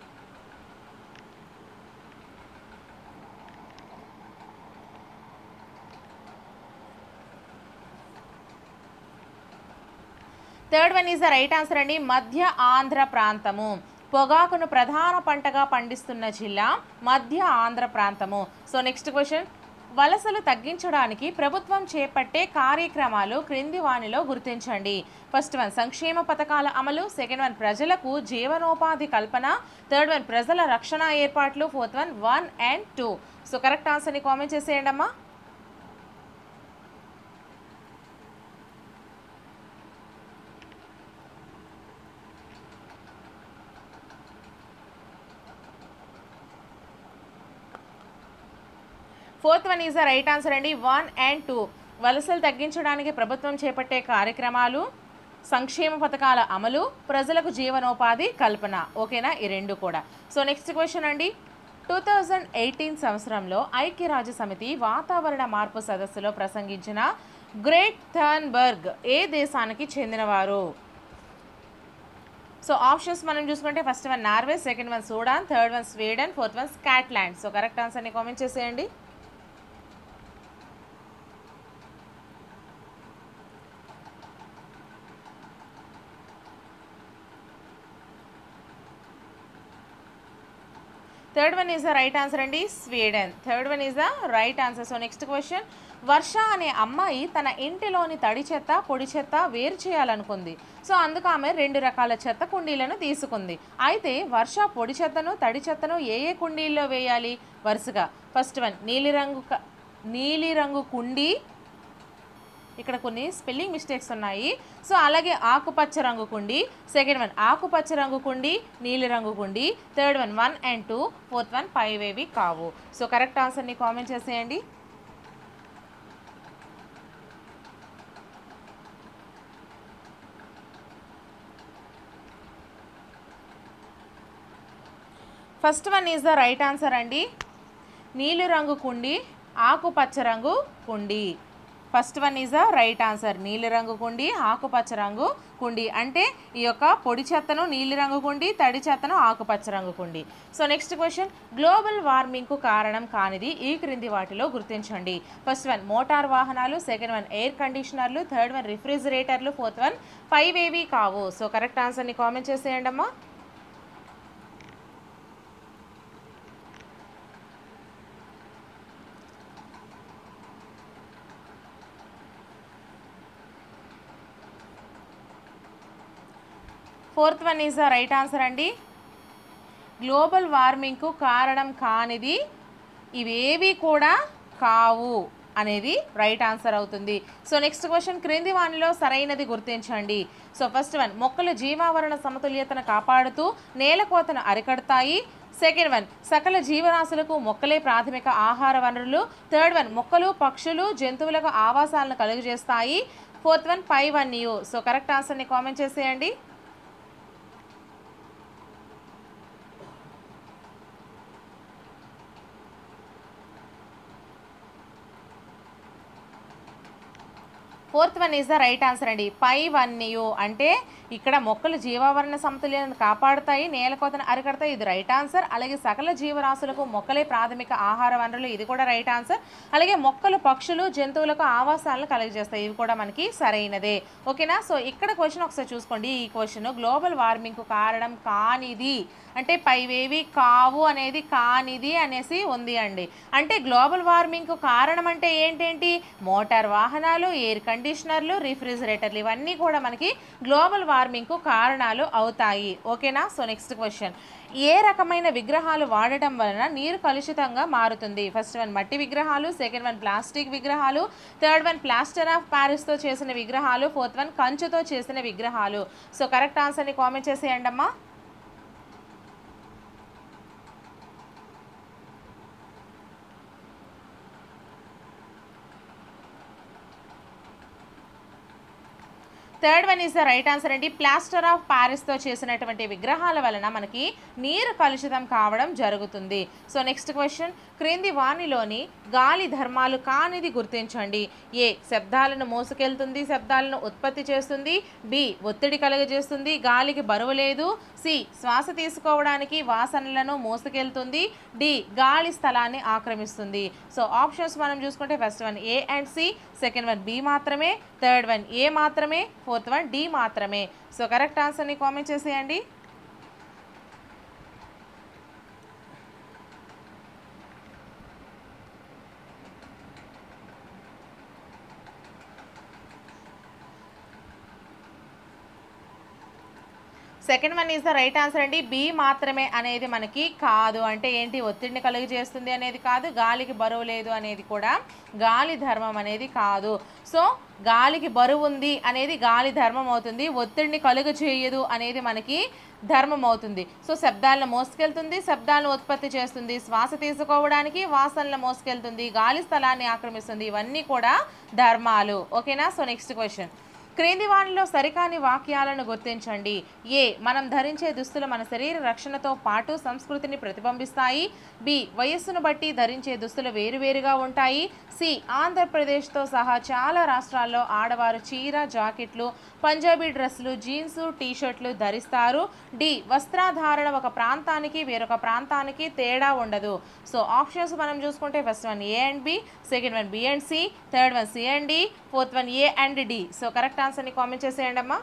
third one is the right answer అండి మధ్య ఆంధ్ర ప్రాంతము పొగాకును ప్రధాన పంటగా పండిస్తున్న జిల్లా మధ్య ఆంధ్ర ప్రాంతము సో నెక్స్ట్ క్వశ్చన్ వలసలు తగ్గించడానికి ప్రభుత్వం చేపట్టే కార్యక్రమాలు క్రింది వానిలో గుర్తించండి ఫస్ట్ వన్ సంక్షేమ పథకాల అమలు సెకండ్ వన్ ప్రజలకు జీవనోపాధి కల్పన థర్డ్ వన్ ప్రజల రక్షణ ఏర్పాట్లు fourth one one and two so correct ఆన్సర్ని కామెంట్ చేసేయండి అమ్మా fourth one is the right answer అండి వన్ అండ్ టూ వలసలు తగ్గించడానికి ప్రభుత్వం చేపట్టే కార్యక్రమాలు సంక్షేమ పథకాల అమలు ప్రజలకు జీవనోపాధి కల్పన ఓకేనా ఈ రెండు కూడా సో నెక్స్ట్ క్వశ్చన్ అండి టూ థౌజండ్ ఎయిటీన్ సంవత్సరంలో ఐక్యరాజ్య సమితి వాతావరణ మార్పు సదస్సులో ప్రసంగించిన గ్రేట్ థర్న్బర్గ్ ఏ దేశానికి చెందినవారు సో ఆప్షన్స్ మనం చూసుకుంటే first one Norway second one Sudan third one Sweden fourth one Scotland so correct ఆన్సర్ని కామెంట్ చేసేయండి third one is the right answer అండి Sweden third one is the right answer so next question Varsha అనే అమ్మాయి తన ఇంటిలోని తడి చెత్త పొడి చెత్త వేరు చేయాలనుకుంది సో అందుకు ఆమె రెండు రకాల చెత్త కుండీలను తీసుకుంది అయితే వర్ష పొడి చెత్తను తడి చెత్తను ఏ ఏ కుండీల్లో వేయాలి వరుసగా ఫస్ట్ వన్ నీలిరంగు క- నీలిరంగు కుండీ ఇక్కడ కొన్ని స్పెల్లింగ్ మిస్టేక్స్ ఉన్నాయి సో అలాగే ఆకుపచ్చ రంగు కుండి సెకండ్ వన్ ఆకుపచ్చ రంగు కుండి నీలి రంగు కుండి third one one and two fourth one five ఏవి కావు సో కరెక్ట్ ఆన్సర్ని కామెంట్ చేసేయండి first one is the right answer అండి నీలి రంగు కుండి ఆకుపచ్చ రంగు కుండి first one is the right answer నీలి రంగు కుండి ఆకుపచ్చ రంగు కుండి అంటే ఈ యొక్క పొడి చెత్తను నీలి రంగు కుండి తడి చెత్తను ఆకుపచ్చ రంగు కుండి సో నెక్స్ట్ క్వశ్చన్ గ్లోబల్ వార్మింగ్కు కారణం కానిది ఈ క్రింది వాటిలో గుర్తించండి ఫస్ట్ వన్ మోటార్ వాహనాలు సెకండ్ వన్ ఎయిర్ కండిషనర్లు థర్డ్ వన్ రిఫ్రిజిరేటర్లు ఫోర్త్ వన్ ఫైవ్ ఏవి కావు సో కరెక్ట్ ఆన్సర్ని కామెంట్ చేసేయండి అమ్మా fourth one is the right answer అండి గ్లోబల్ వార్మింగ్కు కారణం కానిది ఇవేవి కూడా కావు అనేది రైట్ ఆన్సర్ అవుతుంది సో నెక్స్ట్ క్వశ్చన్ క్రింది వానిలో సరైనది గుర్తించండి సో ఫస్ట్ వన్ మొక్కలు జీవావరణ సమతుల్యతను కాపాడుతూ నేల కోతను అరికడతాయి సెకండ్ వన్ సకల జీవరాశులకు మొక్కలే ప్రాథమిక ఆహార వనరులు థర్డ్ వన్ మొక్కలు పక్షులు జంతువులకు ఆవాసాలను కలుగజేస్తాయి fourth one five one you so correct ఆన్సర్ని కామెంట్ చేసేయండి fourth one is the right answer అండి పై వన్ యూ అంటే ఇక్కడ మొక్కలు జీవావరణ సమతుల్యతను కాపాడుతాయి నేల కోతను అరికడతాయి ఇది రైట్ ఆన్సర్ అలాగే సకల జీవరాశులకు మొక్కలే ప్రాథమిక ఆహార వనరులు ఇది కూడా రైట్ ఆన్సర్ అలాగే మొక్కలు పక్షులు జంతువులకు ఆవాసాలను కలుగజేస్తాయి ఇవి కూడా మనకి సరైనదే ఓకేనా సో ఇక్కడ క్వశ్చన్ ఒకసారి చూసుకోండి ఈ క్వశ్చన్ గ్లోబల్ వార్మింగ్కు కారణం కానిది అంటే పైవేవి కావు అనేది కానిది అనేసి ఉంది అండి అంటే గ్లోబల్ వార్మింగ్కు కారణం అంటే ఏంటేంటి మోటార్ వాహనాలు ఎయిర్ కండిషనర్లు రిఫ్రిజిరేటర్లు ఇవన్నీ కూడా మనకి గ్లోబల్ వార్మింగ్కు కారణాలు అవుతాయి ఓకేనా సో నెక్స్ట్ క్వశ్చన్ ఏ రకమైన విగ్రహాలు వాడటం వలన నీరు కలుషితంగా మారుతుంది ఫస్ట్ వన్ మట్టి విగ్రహాలు సెకండ్ వన్ ప్లాస్టిక్ విగ్రహాలు థర్డ్ వన్ ప్లాస్టర్ ఆఫ్ ప్యారిస్తో చేసిన విగ్రహాలు ఫోర్త్ వన్ కంచుతో చేసిన విగ్రహాలు సో కరెక్ట్ ఆన్సర్ని కామెంట్ చేసేయండి అమ్మా third one is the right answer అండి ప్లాస్టర్ ఆఫ్ ప్యారిస్తో చేసినటువంటి విగ్రహాల వలన మనకి నీరు కలుషితం కావడం జరుగుతుంది సో నెక్స్ట్ క్వశ్చన్ క్రింది వాణిలోని గాలి ధర్మాలు కానిది గుర్తించండి ఏ శబ్దాలను మోసుకెళ్తుంది శబ్దాలను ఉత్పత్తి చేస్తుంది బి ఒత్తిడి కలుగజేస్తుంది గాలికి బరువు లేదు సి శ్వాస తీసుకోవడానికి వాసనలను మోసుకెళ్తుంది డి గాలి స్థలాన్ని ఆక్రమిస్తుంది సో ఆప్షన్స్ మనం చూసుకుంటే first one A and C second one B మాత్రమే థర్డ్ వన్ ఏ మాత్రమే ఫోర్త్ వన్ డి మాత్రమే సో కరెక్ట్ ఆన్సర్ని కామెంట్ చేసేయండి second one is the right answer అండి బి మాత్రమే అనేది మనకి కాదు అంటే ఏంటి ఒత్తిడిని కలుగు చేస్తుంది అనేది కాదు గాలికి బరువు లేదు అనేది కూడా గాలి ధర్మం అనేది కాదు సో గాలికి బరువు ఉంది అనేది గాలి ధర్మం అవుతుంది ఒత్తిడిని కలుగు చేయదు అనేది మనకి ధర్మం అవుతుంది సో శబ్దాలను మోసుకెళ్తుంది శబ్దాలను ఉత్పత్తి చేస్తుంది శ్వాస తీసుకోవడానికి వాసనలు మోసుకెళ్తుంది గాలి స్థలాన్ని ఆక్రమిస్తుంది ఇవన్నీ కూడా ధర్మాలు ఓకేనా సో నెక్స్ట్ క్వశ్చన్ క్రింది వానిలో సరికాని వాక్యాలను గుర్తించండి ఏ మనం ధరించే దుస్తులు మన శరీర రక్షణతో పాటు సంస్కృతిని ప్రతిబింబిస్తాయి బి వయస్సును బట్టి ధరించే దుస్తులు వేరువేరుగా ఉంటాయి సి ఆంధ్రప్రదేశ్తో సహా చాలా రాష్ట్రాల్లో ఆడవారు చీర జాకెట్లు పంజాబీ డ్రెస్సులు జీన్స్ టీషర్ట్లు ధరిస్తారు డి వస్త్రాధారణ ఒక ప్రాంతానికి వేరొక ప్రాంతానికి తేడా ఉండదు సో ఆప్షన్స్ మనం చూసుకుంటే first one A and B second one B and C third one C and D fourth one A and D so correct ఆన్సర్ని కామెంట్ చేసేయండి అమ్మా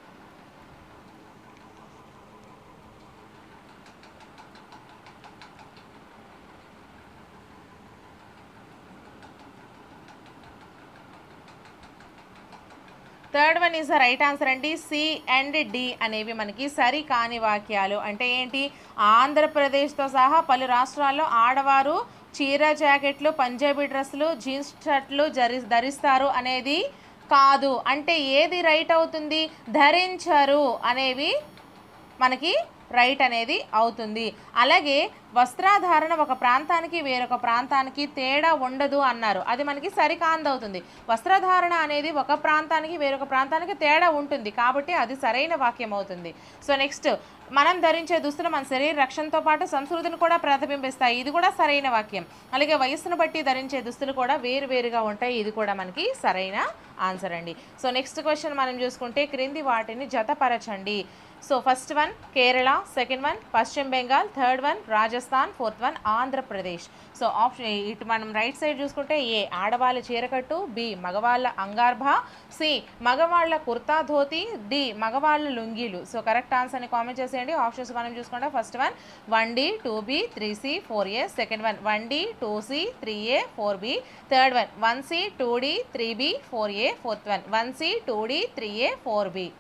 third one is the right answer అండి సి అండ్ డి అనేవి మనకి సరి కాని వాక్యాలు అంటే ఏంటి ఆంధ్రప్రదేశ్తో సహా పలు రాష్ట్రాల్లో ఆడవారు చీర జాకెట్లు పంజాబీ డ్రెస్సులు జీన్స్ షర్ట్లు జరి ధరిస్తారు అనేది కాదు అంటే ఏది రైట్ అవుతుంది ధరించరు అనేవి మనకి రైట్ అనేది అవుతుంది అలాగే వస్త్రాధారణ ఒక ప్రాంతానికి వేరొక ప్రాంతానికి తేడా ఉండదు అన్నారు అది మనకి సరికాంది అవుతుంది వస్త్రధారణ అనేది ఒక ప్రాంతానికి వేరొక ప్రాంతానికి తేడా ఉంటుంది కాబట్టి అది సరైన వాక్యం అవుతుంది సో నెక్స్ట్ మనం ధరించే దుస్తులు మన శరీర రక్షణతో పాటు సంస్కృతిని కూడా ప్రతిబింబిస్తాయి ఇది కూడా సరైన వాక్యం అలాగే వయస్సును బట్టి ధరించే దుస్తులు కూడా వేరు వేరుగా ఉంటాయి ఇది కూడా మనకి సరైన ఆన్సర్ అండి సో నెక్స్ట్ క్వశ్చన్ మనం చూసుకుంటే క్రింది వాటిని జతపరచండి so first one Kerala second one Paschima Bengal third one Rajasthan fourth one Andhra Pradesh so option ఇటు మనం రైట్ సైడ్ చూసుకుంటే ఏ ఆడవాళ్ళ చీరకట్టు బి మగవాళ్ళ అంగార్భ సి మగవాళ్ళ కుర్తా ధోతి డి మగవాళ్ళ లుంగీలు సో కరెక్ట్ ఆన్సర్ని కామెంట్ చేసేయండి ఆప్షన్స్ మనం చూసుకుంటే first one one D two B three C four A second one one D two C three A four B third one one C two D three B four A fourth one one C two D three A four B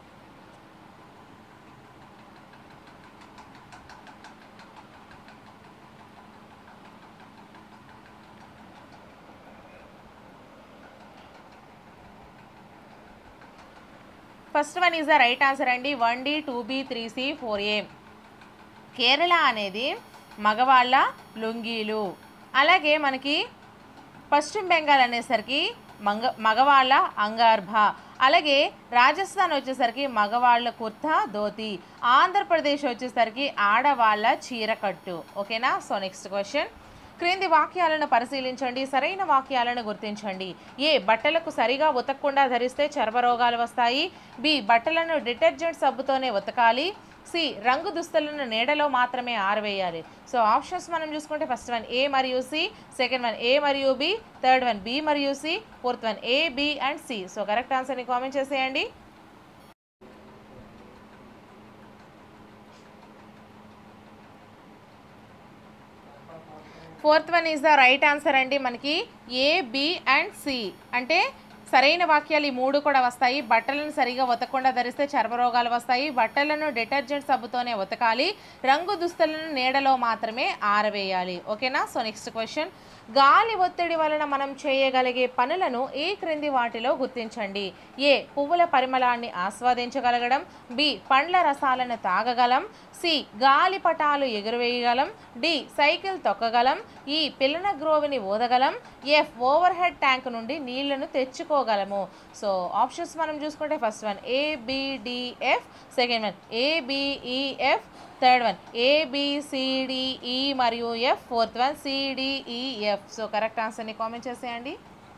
first one is the right answer అండి one D two B three C four A Kerala అనేది మగవాళ్ళ లుంగీలు అలాగే మనకి పశ్చిమ బెంగాల్ అనేసరికి మంగ మగవాళ్ళ అంగార్భ అలాగే రాజస్థాన్ వచ్చేసరికి మగవాళ్ళ కుర్తా ధోతి ఆంధ్రప్రదేశ్ వచ్చేసరికి ఆడవాళ్ళ చీరకట్టు ఓకేనా సో నెక్స్ట్ క్వశ్చన్ క్రింది వాక్యాలను పరిశీలించండి సరైన వాక్యాలను గుర్తించండి ఏ బట్టలకు సరిగా ఉతకకుండా ధరిస్తే చర్మ రోగాలు వస్తాయి బి బట్టలను డిటర్జెంట్ సబ్బుతోనే ఉతకాలి సి రంగు దుస్తులను నీడలో మాత్రమే ఆరవేయాలి సో ఆప్షన్స్ మనం చూసుకుంటే ఫస్ట్ వన్ ఏ మరియు సి సెకండ్ వన్ ఏ మరియు బి థర్డ్ వన్ బి మరియు C fourth one A B and C so correct ఆన్సర్ని కామెంట్ చేసేయండి fourth one is the right answer అండి మనకి ఏ బి అండ్ సి అంటే సరైన వాక్యాలు ఈ మూడు కూడా వస్తాయి బట్టలను సరిగా ఉతకకుండా ధరిస్తే చర్మరోగాలు వస్తాయి బట్టలను డిటర్జెంట్ సబ్బుతోనే ఉతకాలి రంగు దుస్తులను నీడలో మాత్రమే ఆరవేయాలి ఓకేనా సో నెక్స్ట్ క్వశ్చన్ గాలి ఒత్తిడి వలన మనం చేయగలిగే పనులను ఈ క్రింది వాటిలో గుర్తించండి ఏ పువ్వుల పరిమళాన్ని ఆస్వాదించగలగడం బి పండ్ల రసాలను తాగగలం సి గాలిపటాలు ఎగురవేయగలం డి సైకిల్ తొక్కగలం ఈ పిల్లన గ్రోవిని ఊదగలం ఎఫ్ ఓవర్ హెడ్ ట్యాంక్ నుండి నీళ్లను తెచ్చుకోగలము సో ఆప్షన్స్ మనం చూసుకుంటే first one A B D F second one A B E F third one A B C D E మరియు F fourth one C D E F so correct ఆన్సర్ని కామెంట్ చేసేయండి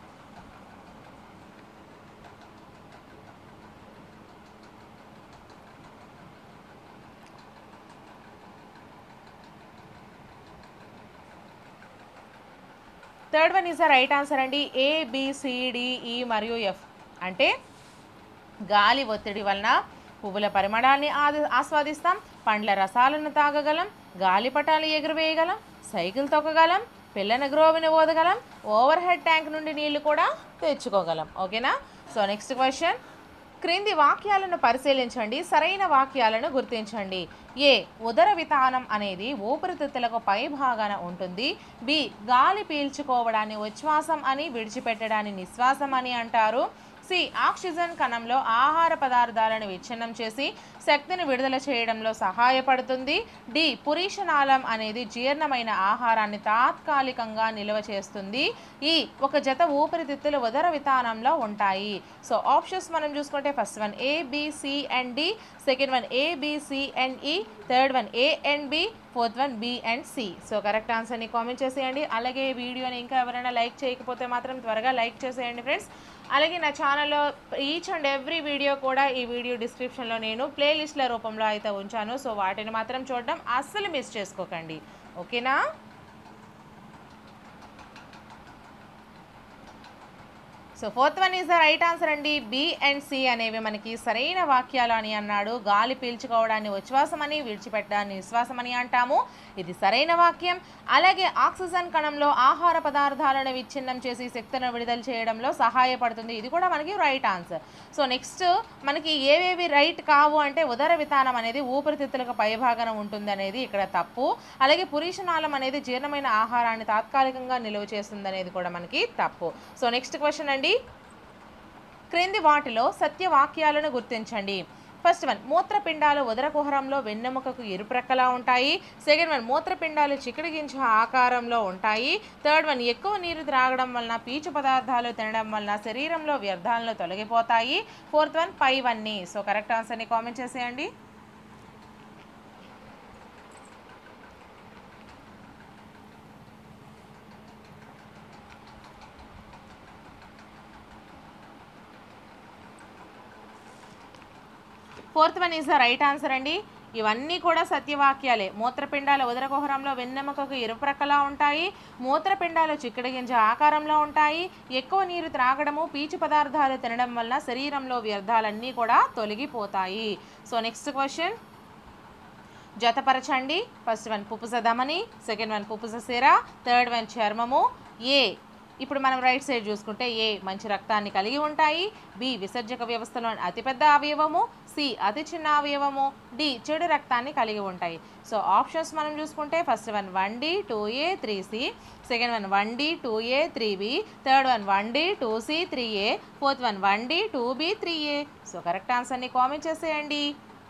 third one is the right answer అండి ఏబిసిడిఈ మరియు ఎఫ్ అంటే గాలి ఒత్తిడి వలన పువ్వుల పరిమళాన్ని ఆది- ఆస్వాదిస్తాం పండ్ల రసాలను తాగగలం గాలిపటాలు ఎగురవేయగలం సైకిల్ తొక్కగలం పిల్లన గ్రోవిని ఓదగలం ఓవర్ హెడ్ ట్యాంక్ నుండి నీళ్లు కూడా తెచ్చుకోగలం ఓకేనా సో నెక్స్ట్ క్వశ్చన్ క్రింది వాక్యాలను పరిశీలించండి సరైన వాక్యాలను గుర్తించండి ఏ ఉదర వితానం అనేది ఊపిరితిత్తులకు పై భాగాన ఉంటుంది బి గాలి పీల్చుకోవడాన్ని ఉచ్ఛ్వాసం అని విడిచిపెట్టడాన్ని నిశ్వాసం అని అంటారు సి ఆక్సిజన్ కణంలో ఆహార పదార్థాలను విచ్ఛిన్నం చేసి శక్తిని విడుదల చేయడంలో సహాయపడుతుంది డి పురీషనాళం అనేది జీర్ణమైన ఆహారాన్ని తాత్కాలికంగా నిల్వ చేస్తుంది ఈ ఒక జత ఊపిరితిత్తులు ఉదర విధానంలో ఉంటాయి సో ఆప్షన్స్ మనం చూసుకుంటే first one A B C and D second one A B C and E third one A and B fourth one B and C so correct ఆన్సర్ని కామెంట్ చేసేయండి అలాగే ఈ వీడియోని ఇంకా ఎవరైనా లైక్ చేయకపోతే మాత్రం త్వరగా లైక్ చేసేయండి ఫ్రెండ్స్ అలాగే నా ఛానల్లో ఈచ్ అండ్ ఎవ్రీ వీడియో కూడా ఈ వీడియో డిస్క్రిప్షన్లో నేను ప్లేలిస్ట్ల రూపంలో అయితే ఉంచాను సో వాటిని మాత్రం చూడడం అస్సలు మిస్ చేసుకోకండి ఓకేనా so fourth one is the right answer అండి బి అండ్ సి అనేవి మనకి సరైన వాక్యాలు అని అన్నాడు గాలి పీల్చుకోవడాన్ని ఉచ్ఛ్వాసం అని విడిచిపెట్టడాన్ని నిశ్వాసం అని అంటాము ఇది సరైన వాక్యం అలాగే ఆక్సిజన్ కణంలో ఆహార పదార్థాలను విచ్ఛిన్నం చేసి శక్తిని విడుదల చేయడంలో సహాయపడుతుంది ఇది కూడా మనకి రైట్ ఆన్సర్ సో నెక్స్ట్ మనకి ఏవేవి రైట్ కావు అంటే ఉదర విధానం అనేది ఊపిరితిత్తులకు పైభాగన ఉంటుంది అనేది ఇక్కడ తప్పు అలాగే పురీషనాళం అనేది జీర్ణమైన ఆహారాన్ని తాత్కాలికంగా నిలువ చేస్తుంది అనేది కూడా మనకి తప్పు సో నెక్స్ట్ క్వశ్చన్ అండి క్రింది వాటిలో సత్యవాక్యాలను గుర్తించండి ఫస్ట్ వన్ మూత్రపిండాలు ఉదర కుహరంలో వెన్నెముకకు ఇరుప్రక్కలా ఉంటాయి సెకండ్ వన్ మూత్రపిండాలు చిక్కుడు గింజ ఆకారంలో ఉంటాయి థర్డ్ వన్ ఎక్కువ నీరు త్రాగడం వలన పీచు పదార్థాలు తినడం వలన శరీరంలో వ్యర్థాలను తొలగిపోతాయి ఫోర్త్ వన్ పైవన్నీ సో కరెక్ట్ ఆన్సర్ని కామెంట్ చేసేయండి fourth one is the right answer అండి ఇవన్నీ కూడా సత్యవాక్యాలే మూత్రపిండాలు ఉదరకుహరంలో వెన్నెముకకు ఇరుప్రక్కలా ఉంటాయి మూత్రపిండాలు చిక్కడి గింజ ఆకారంలో ఉంటాయి ఎక్కువ నీరు త్రాగడము పీచు పదార్థాలు తినడం వల్ల శరీరంలో వ్యర్థాలన్నీ కూడా తొలగిపోతాయి సో నెక్స్ట్ క్వశ్చన్ జతపరచండి ఫస్ట్ వన్ పుపుస ధమని సెకండ్ వన్ పుపుస సిర థర్డ్ వన్ చర్మము ఏ ఇప్పుడు మనం రైట్ సైడ్ చూసుకుంటే ఏ మంచి రక్తాన్ని కలిగి ఉంటాయి బి విసర్జక వ్యవస్థలోని అతిపెద్ద అవయవము సి అతి చిన్న అవయవము డి చెడు రక్తాన్ని కలిగి ఉంటాయి సో ఆప్షన్స్ మనం చూసుకుంటే first one one D two A three C second one one D two A three B third one one D two C three A fourth one one D two B three A so correct ఆన్సర్ని కామెంట్ చేసేయండి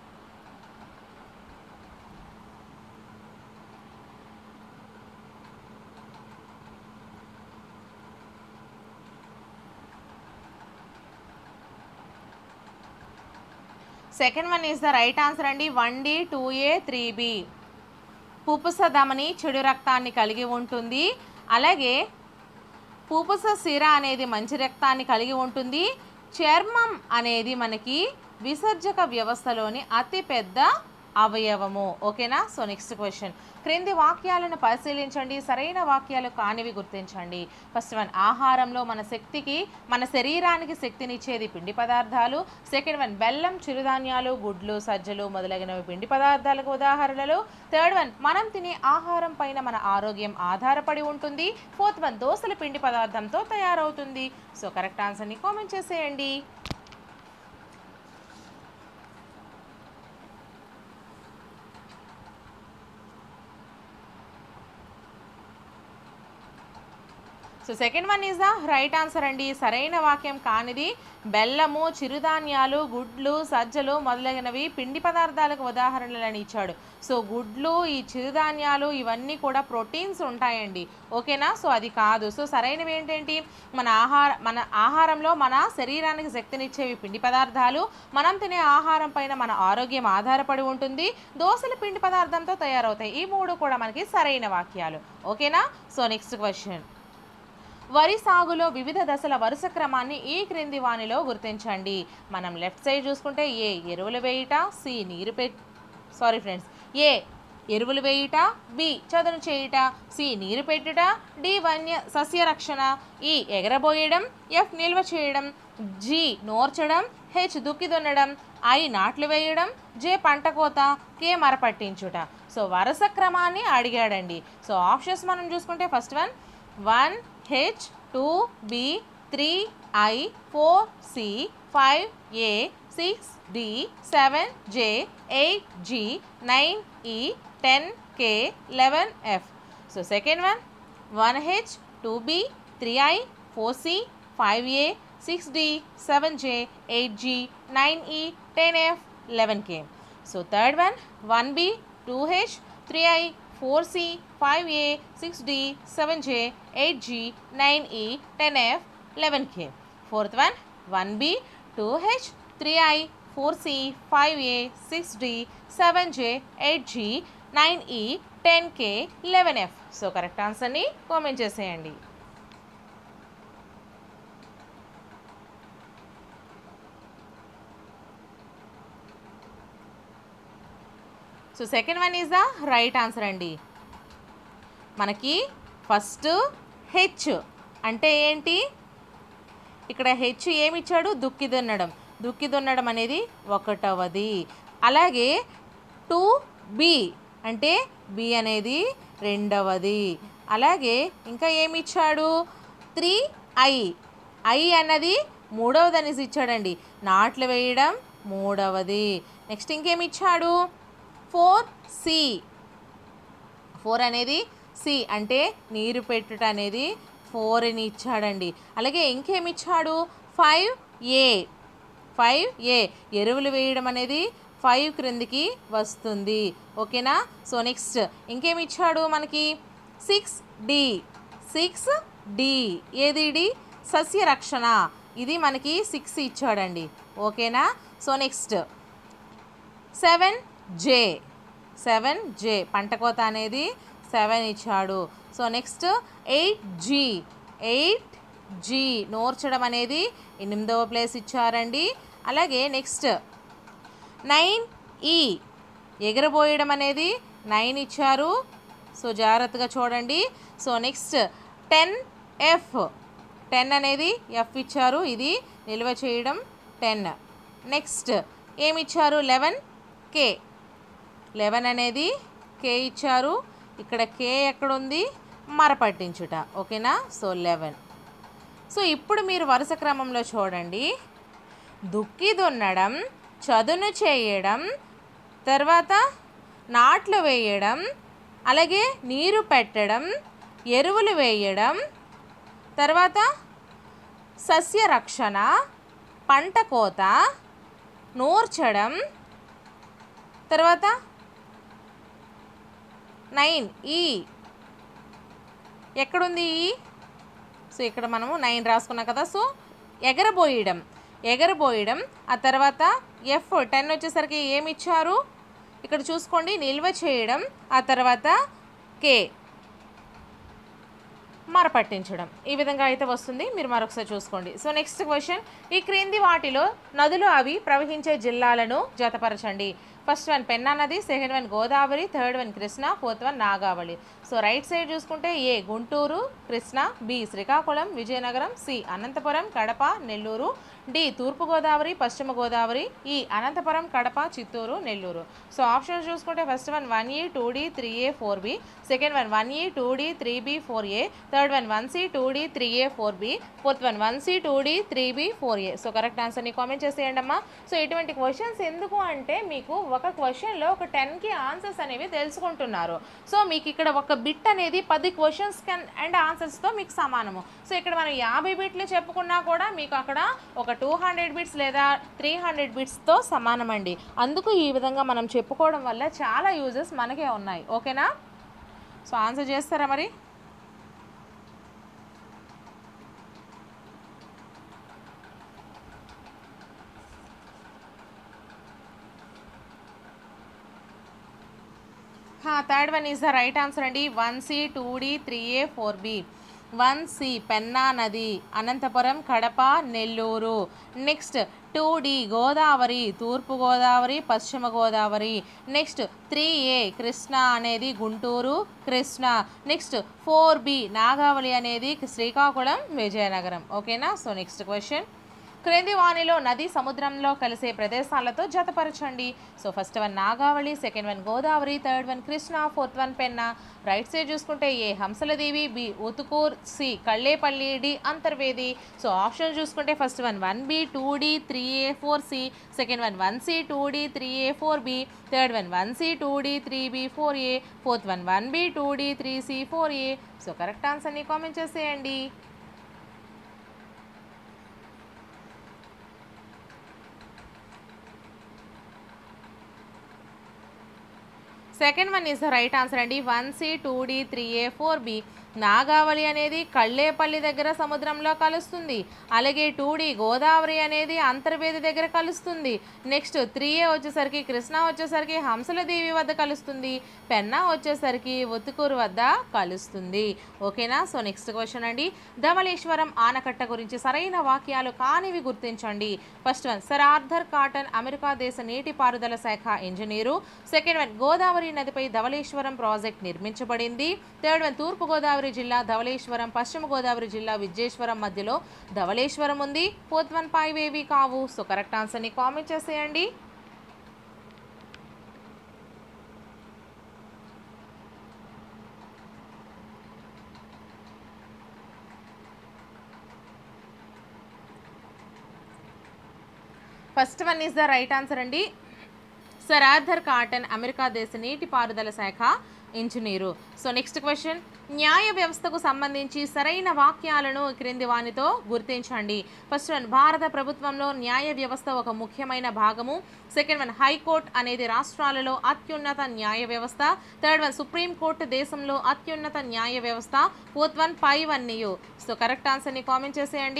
second one is the right answer అండి one D two A three B పుపుస ధమని చెడు రక్తాన్ని కలిగి ఉంటుంది అలాగే పుపుస సిర అనేది మంచి రక్తాన్ని కలిగి ఉంటుంది చర్మం అనేది మనకి విసర్జక వ్యవస్థలోని అతిపెద్ద అవయవము ఓకేనా సో నెక్స్ట్ క్వశ్చన్ క్రింది వాక్యాలను పరిశీలించండి సరైన వాక్యాలు కానివి గుర్తించండి ఫస్ట్ వన్ ఆహారంలో మన శక్తికి మన శరీరానికి శక్తినిచ్చేది పిండి పదార్థాలు సెకండ్ వన్ బెల్లం చిరుధాన్యాలు గుడ్లు సజ్జలు మొదలగునవి పిండి పదార్థాలకు ఉదాహరణలు థర్డ్ వన్ మనం తినే ఆహారం పైన మన ఆరోగ్యం ఆధారపడి ఉంటుంది ఫోర్త్ వన్ దోసల పిండి పదార్థంతో తయారవుతుంది సో కరెక్ట్ ఆన్సర్ని కామెంట్ చేసేయండి so second one is the right answer అండి సరైన వాక్యం కానిది బెల్లము చిరుధాన్యాలు గుడ్లు సజ్జలు మొదలైనవి పిండి పదార్థాలకు ఉదాహరణలని ఇచ్చాడు సో గుడ్లు ఈ చిరుధాన్యాలు ఇవన్నీ కూడా ప్రోటీన్స్ ఉంటాయండి ఓకేనా సో అది కాదు సో సరైనవి ఏంటంటి మన ఆహార మన ఆహారంలో మన శరీరానికి శక్తినిచ్చేవి పిండి పదార్థాలు మనం తినే ఆహారం పైన మన ఆరోగ్యం ఆధారపడి ఉంటుంది దోశలు పిండి పదార్థంతో తయారవుతాయి ఈ మూడు కూడా మనకి సరైన వాక్యాలు ఓకేనా సో నెక్స్ట్ క్వశ్చన్ వరి సాగులో వివిధ దశల వరుస క్రమాన్ని ఈ క్రింది వానిలో గుర్తించండి మనం లెఫ్ట్ సైడ్ చూసుకుంటే ఏ ఎరువులు వేయుట సి నీరు పె సారీ ఫ్రెండ్స్ ఏ ఎరువులు వేయుట బి చదును చేయుట సి నీరు పెట్టుట డి వన్య సస్య రక్షణ ఈ ఎగరబోయడం ఎఫ్ నిల్వ చేయడం జి నోర్చడం హెచ్ దుక్కి దున్నడం ఐ నాట్లు వేయడం జే పంట కోత కే మరపట్టించుట సో వరుస క్రమాన్ని అడిగాడండి సో ఆప్షన్స్ మనం చూసుకుంటే first one one H two B three I four C five A six D seven J eight G nine E ten K eleven F so second one one H two B three I four C five A six D seven J eight G nine E ten F eleven K so third one one B two H three I four C five A six D seven J eight G nine E ten F eleven K fourth one one B two H three I four C five A six D seven J eight G nine E ten K eleven F so correct ఆన్సర్ని కామెంట్ చేసేయండి so second one is the right answer అండి మనకి ఫస్ట్ హెచ్ అంటే ఏంటి ఇక్కడ హెచ్ ఏమి ఇచ్చాడు దుక్కి దున్నడం దుక్కి దున్నడం అనేది ఒకటవది అలాగే టూ బి అంటే బి అనేది రెండవది అలాగే ఇంకా ఏమి ఇచ్చాడు త్రీ ఐ ఐ అన్నది మూడవది అనేసి ఇచ్చాడండి నాట్లు వేయడం మూడవది నెక్స్ట్ ఇంకేమి ఇచ్చాడు ఫోర్ సి ఫోర్ అనేది సి అంటే నీరు పెట్టుట అనేది ఫోర్ అని ఇచ్చాడండి అలాగే ఇంకేమి ఇచ్చాడు ఫైవ్ ఏ ఫైవ్ ఏ ఎరువులు వేయడం అనేది ఫైవ్ క్రిందికి వస్తుంది ఓకేనా సో నెక్స్ట్ ఇంకేమి ఇచ్చాడు మనకి సిక్స్ డి సిక్స్ డి ఏది డి సస్య రక్షణ ఇది మనకి సిక్స్ ఇచ్చాడండి ఓకేనా so next seven J seven J పంట కోత అనేది సెవెన్ ఇచ్చాడు so next eight G eight G నోర్చడం అనేది ఎనిమిదవ ప్లేస్ ఇచ్చారండి అలాగే నెక్స్ట్ నైన్ ఈ ఎగరబోయడం అనేది నైన్ ఇచ్చారు సో జాగ్రత్తగా చూడండి so next ten F ten అనేది ఎఫ్ ఇచ్చారు ఇది నిల్వ చేయడం టెన్ నెక్స్ట్ ఏమి ఇచ్చారు లెవెన్ కే లెవెన్ అనేది కే ఇచ్చారు ఇక్కడ కే ఎక్కడుంది మరపట్టించుట ఓకేనా సో లెవెన్ సో ఇప్పుడు మీరు వరుస క్రమంలో చూడండి దుక్కి దున్నడం చదును చేయడం తర్వాత నాట్లు వేయడం అలాగే నీరు పెట్టడం ఎరువులు వేయడం తర్వాత సస్య రక్షణ పంట కోత నూర్చడం తర్వాత నైన్ ఈ ఎక్కడుంది ఈ సో ఇక్కడ మనము నైన్ రాసుకున్నాం కదా సో ఎగరబోయడం ఎగరబోయడం ఆ తర్వాత ఎఫ్ టెన్ వచ్చేసరికి ఏమి ఇచ్చారు ఇక్కడ చూసుకోండి నిల్వ చేయడం ఆ తర్వాత కే మరపట్టించడం ఈ విధంగా అయితే వస్తుంది మీరు మరొకసారి చూసుకోండి సో నెక్స్ట్ క్వశ్చన్ ఈ క్రింది వాటిలో నదులు అవి ప్రవహించే జిల్లాలను జతపరచండి ఫస్ట్ వన్ పెన్నా నది second one Godavari third one Krishna fourth one Nagavali so right side చూసుకుంటే A Guntur Krishna B Srikakulam Vizianagaram C Anantapur Kadapa Nellore D తూర్పుగోదావరి పశ్చిమ Godavari E Anantapur Kadapa Chittoor Nellore so options చూసుకుంటే first one one A two D three A four B second one one A two D three B four A third one one C two D three A four B fourth one one C two D three B four A so correct ఆన్సర్ని కామెంట్ చేసేయండి అమ్మా సో ఇటువంటి క్వశ్చన్స్ ఎందుకు అంటే మీకు ఒక క్వశ్చన్లో ఒక టెన్కి ఆన్సర్స్ అనేవి తెలుసుకుంటున్నారు సో మీకు ఇక్కడ ఒక బిట్ అనేది పది క్వశ్చన్స్ అండ్ ఆన్సర్స్తో మీకు సమానము సో ఇక్కడ మనం యాభై బిట్లు చెప్పుకున్నా కూడా మీకు అక్కడ ఒక టూ హండ్రెడ్ బిట్స్ లేదా త్రీ హండ్రెడ్ బిట్స్తో సమానం అండి అందుకు ఈ విధంగా మనం చెప్పుకోవడం వల్ల చాలా యూజెస్ మనకే ఉన్నాయి ఓకేనా సో ఆన్సర్ చేస్తారా మరి third one is the right answer అండి one C two D three A four B one C Penna నది Anantapur Kadapa Nellore next two D Godavari తూర్పు గోదావరి పశ్చిమ Godavari next three A Krishna అనేది Guntur Krishna next four B Nagavali అనేది శ్రీకాకుళం విజయనగరం ఓకేనా సో నెక్స్ట్ క్వశ్చన్ క్రింది వాణిలో నది సముద్రంలో కలిసే ప్రదేశాలతో జతపరచండి so first one Nagavali second one Godavari third one Krishna fourth one Penna right side చూసుకుంటే A Hamsaladevi B Utukur C Kallepalli D Antarvedi so option చూసుకుంటే first one one B two D three A four C second one one C two D three A four B third one one C two D three B four A fourth one one B two D three C four A so correct ఆన్సర్ని కామెంట్ చేసేయండి second one is the right answer అండి one C two D three A four B Nagavali అనేది కళ్ళేపల్లి దగ్గర సముద్రంలో కలుస్తుంది అలాగే టూ డి గోదావరి అనేది అంతర్వేది దగ్గర కలుస్తుంది నెక్స్ట్ త్రీ ఏ వచ్చేసరికి కృష్ణా వచ్చేసరికి హంసలదేవి వద్ద కలుస్తుంది పెన్నా వచ్చేసరికి ఒత్తుకూరు వద్ద కలుస్తుంది ఓకేనా సో నెక్స్ట్ క్వశ్చన్ అండి ధవళేశ్వరం ఆనకట్ట గురించి సరైన వాక్యాలు కానివి గుర్తించండి first one sir Arthur Cotton America దేశ నీటిపారుదల శాఖ ఇంజనీరు సెకండ్ వన్ గోదావరి నదిపై ధవళేశ్వరం ప్రాజెక్ట్ నిర్మించబడింది థర్డ్ వన్ తూర్పు గోదావరి జిల్లా ధవళేశ్వరం పశ్చిమ గోదావరి జిల్లా విజయేశ్వరం మధ్యలో ధవళేశ్వరం ఉంది ఫోర్త్ వన్ ఫైవ్ ఏవి కావు సో కరెక్ట్ ఆన్సర్ని కామెంట్ చేసేయండి first one is the right answer అండి సర్ ఆర్థర్ కాటన్ అమెరికా దేశ నీటిపారుదల శాఖ ఇంజనీరు సో నెక్స్ట్ క్వశ్చన్ న్యాయ వ్యవస్థకు సంబంధించి సరైన వాక్యాలను క్రింది వానితో గుర్తించండి ఫస్ట్ వన్ భారత ప్రభుత్వంలో న్యాయ వ్యవస్థ ఒక ముఖ్యమైన భాగము సెకండ్ వన్ హైకోర్టు అనేది రాష్ట్రాలలో అత్యున్నత న్యాయ వ్యవస్థ థర్డ్ వన్ సుప్రీంకోర్టు దేశంలో అత్యున్నత న్యాయ వ్యవస్థ ఫోర్త్ వన్ పై వన్ నియు సో కరెక్ట్ ఆన్సర్ని కామెంట్ చేసేయండి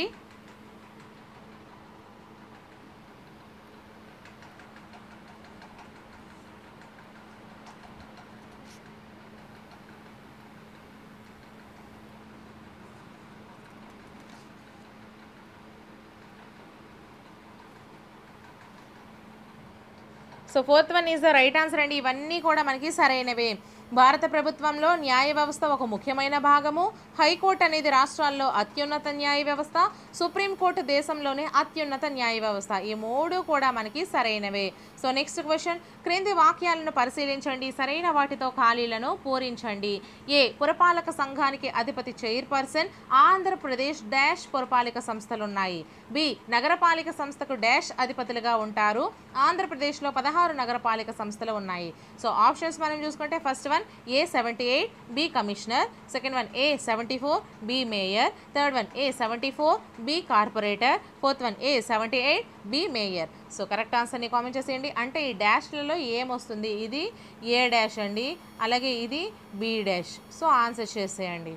so fourth one is the right answer అండి ఇవన్నీ కూడా మనకి సరైనవే భారత ప్రభుత్వంలో న్యాయ వ్యవస్థ ఒక ముఖ్యమైన భాగము హైకోర్టు అనేది రాష్ట్రాల్లో అత్యున్నత న్యాయ వ్యవస్థ సుప్రీంకోర్టు దేశంలోనే అత్యున్నత న్యాయ వ్యవస్థ ఈ మూడు కూడా మనకి సరైనవే సో నెక్స్ట్ క్వశ్చన్ క్రింది వాక్యాలను పరిశీలించండి సరైన వాటితో ఖాళీలను పూరించండి ఏ పురపాలక సంఘానికి అధిపతి చైర్పర్సన్ ఆంధ్రప్రదేశ్ డాష్ పురపాలక సంస్థలు ఉన్నాయి బి నగరపాలిక సంస్థకు డాష్ అధిపతులుగా ఉంటారు ఆంధ్రప్రదేశ్లో పదహారు నగరపాలిక సంస్థలు ఉన్నాయి సో ఆప్షన్స్ మనం చూసుకుంటే first one A seventy eight B commissioner second one A seventy four B mayor third one A seventy four B corporator fourth one A seventy eight B mayor so correct ఆన్సర్ని కామెంట్ చేసేయండి అంటే ఈ డాష్లలో ఏమొస్తుంది ఇది ఏ డాష్ అండి అలాగే ఇది బి డాష్ సో ఆన్సర్ చేసేయండి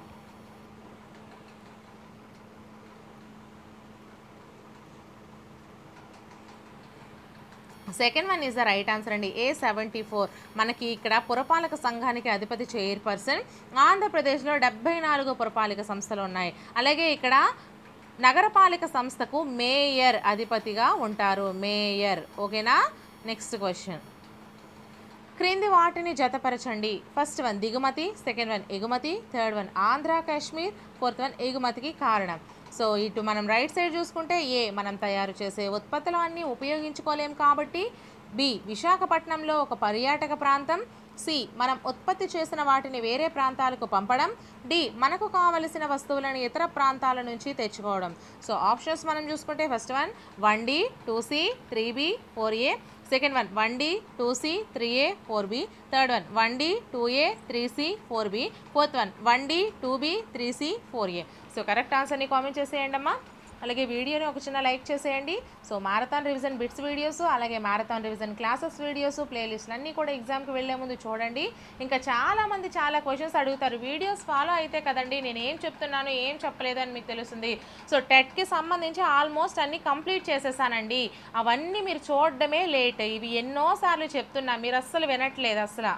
second one is the right answer అండి ఏ సెవెంటీ ఫోర్ మనకి ఇక్కడ పురపాలక సంఘానికి అధిపతి చైర్పర్సన్ ఆంధ్రప్రదేశ్లో డెబ్బై నాలుగు పురపాలక సంస్థలు ఉన్నాయి అలాగే ఇక్కడ నగరపాలిక సంస్థకు మేయర్ అధిపతిగా ఉంటారు మేయర్ ఓకేనా నెక్స్ట్ క్వశ్చన్ క్రింది వాటిని జతపరచండి ఫస్ట్ వన్ దిగుమతి సెకండ్ వన్ ఎగుమతి third one Andhra Kashmir fourth one ఎగుమతికి కారణం సో ఇటు మనం రైట్ సైడ్ చూసుకుంటే ఏ మనం తయారు చేసే ఉత్పత్తులు అన్నీ ఉపయోగించుకోలేం కాబట్టి బి విశాఖపట్నంలో ఒక పర్యాటక ప్రాంతం సి మనం ఉత్పత్తి చేసిన వాటిని వేరే ప్రాంతాలకు పంపడం డి మనకు కావలసిన వస్తువులను ఇతర ప్రాంతాల నుంచి తెచ్చుకోవడం సో ఆప్షన్స్ మనం చూసుకుంటే first one one D two C three B four A second one one D two C three A four B third one one D two A three C four B fourth one one D two B three C four A so correct ఆన్సర్ని కామెంట్ చేసేయండి అమ్మా అలాగే వీడియోని ఒక చిన్న లైక్ చేసేయండి so marathon revision bits videos అలాగే మారథాన్ రివిజన్ క్లాసెస్ వీడియోస్ ప్లేలిస్ట్లు అన్నీ కూడా ఎగ్జామ్కి వెళ్ళే ముందు చూడండి ఇంకా చాలా మంది చాలా క్వశ్చన్స్ అడుగుతారు వీడియోస్ ఫాలో అయితే కదండి నేను ఏం చెప్తున్నాను ఏం చెప్పలేదు అని మీకు తెలుస్తుంది సో టెట్కి సంబంధించి ఆల్మోస్ట్ అన్నీ కంప్లీట్ చేసేసానండి అవన్నీ మీరు చూడడమే లేట్ ఇవి ఎన్నోసార్లు చెప్తున్నా మీరు అస్సలు వినట్లేదు అసలు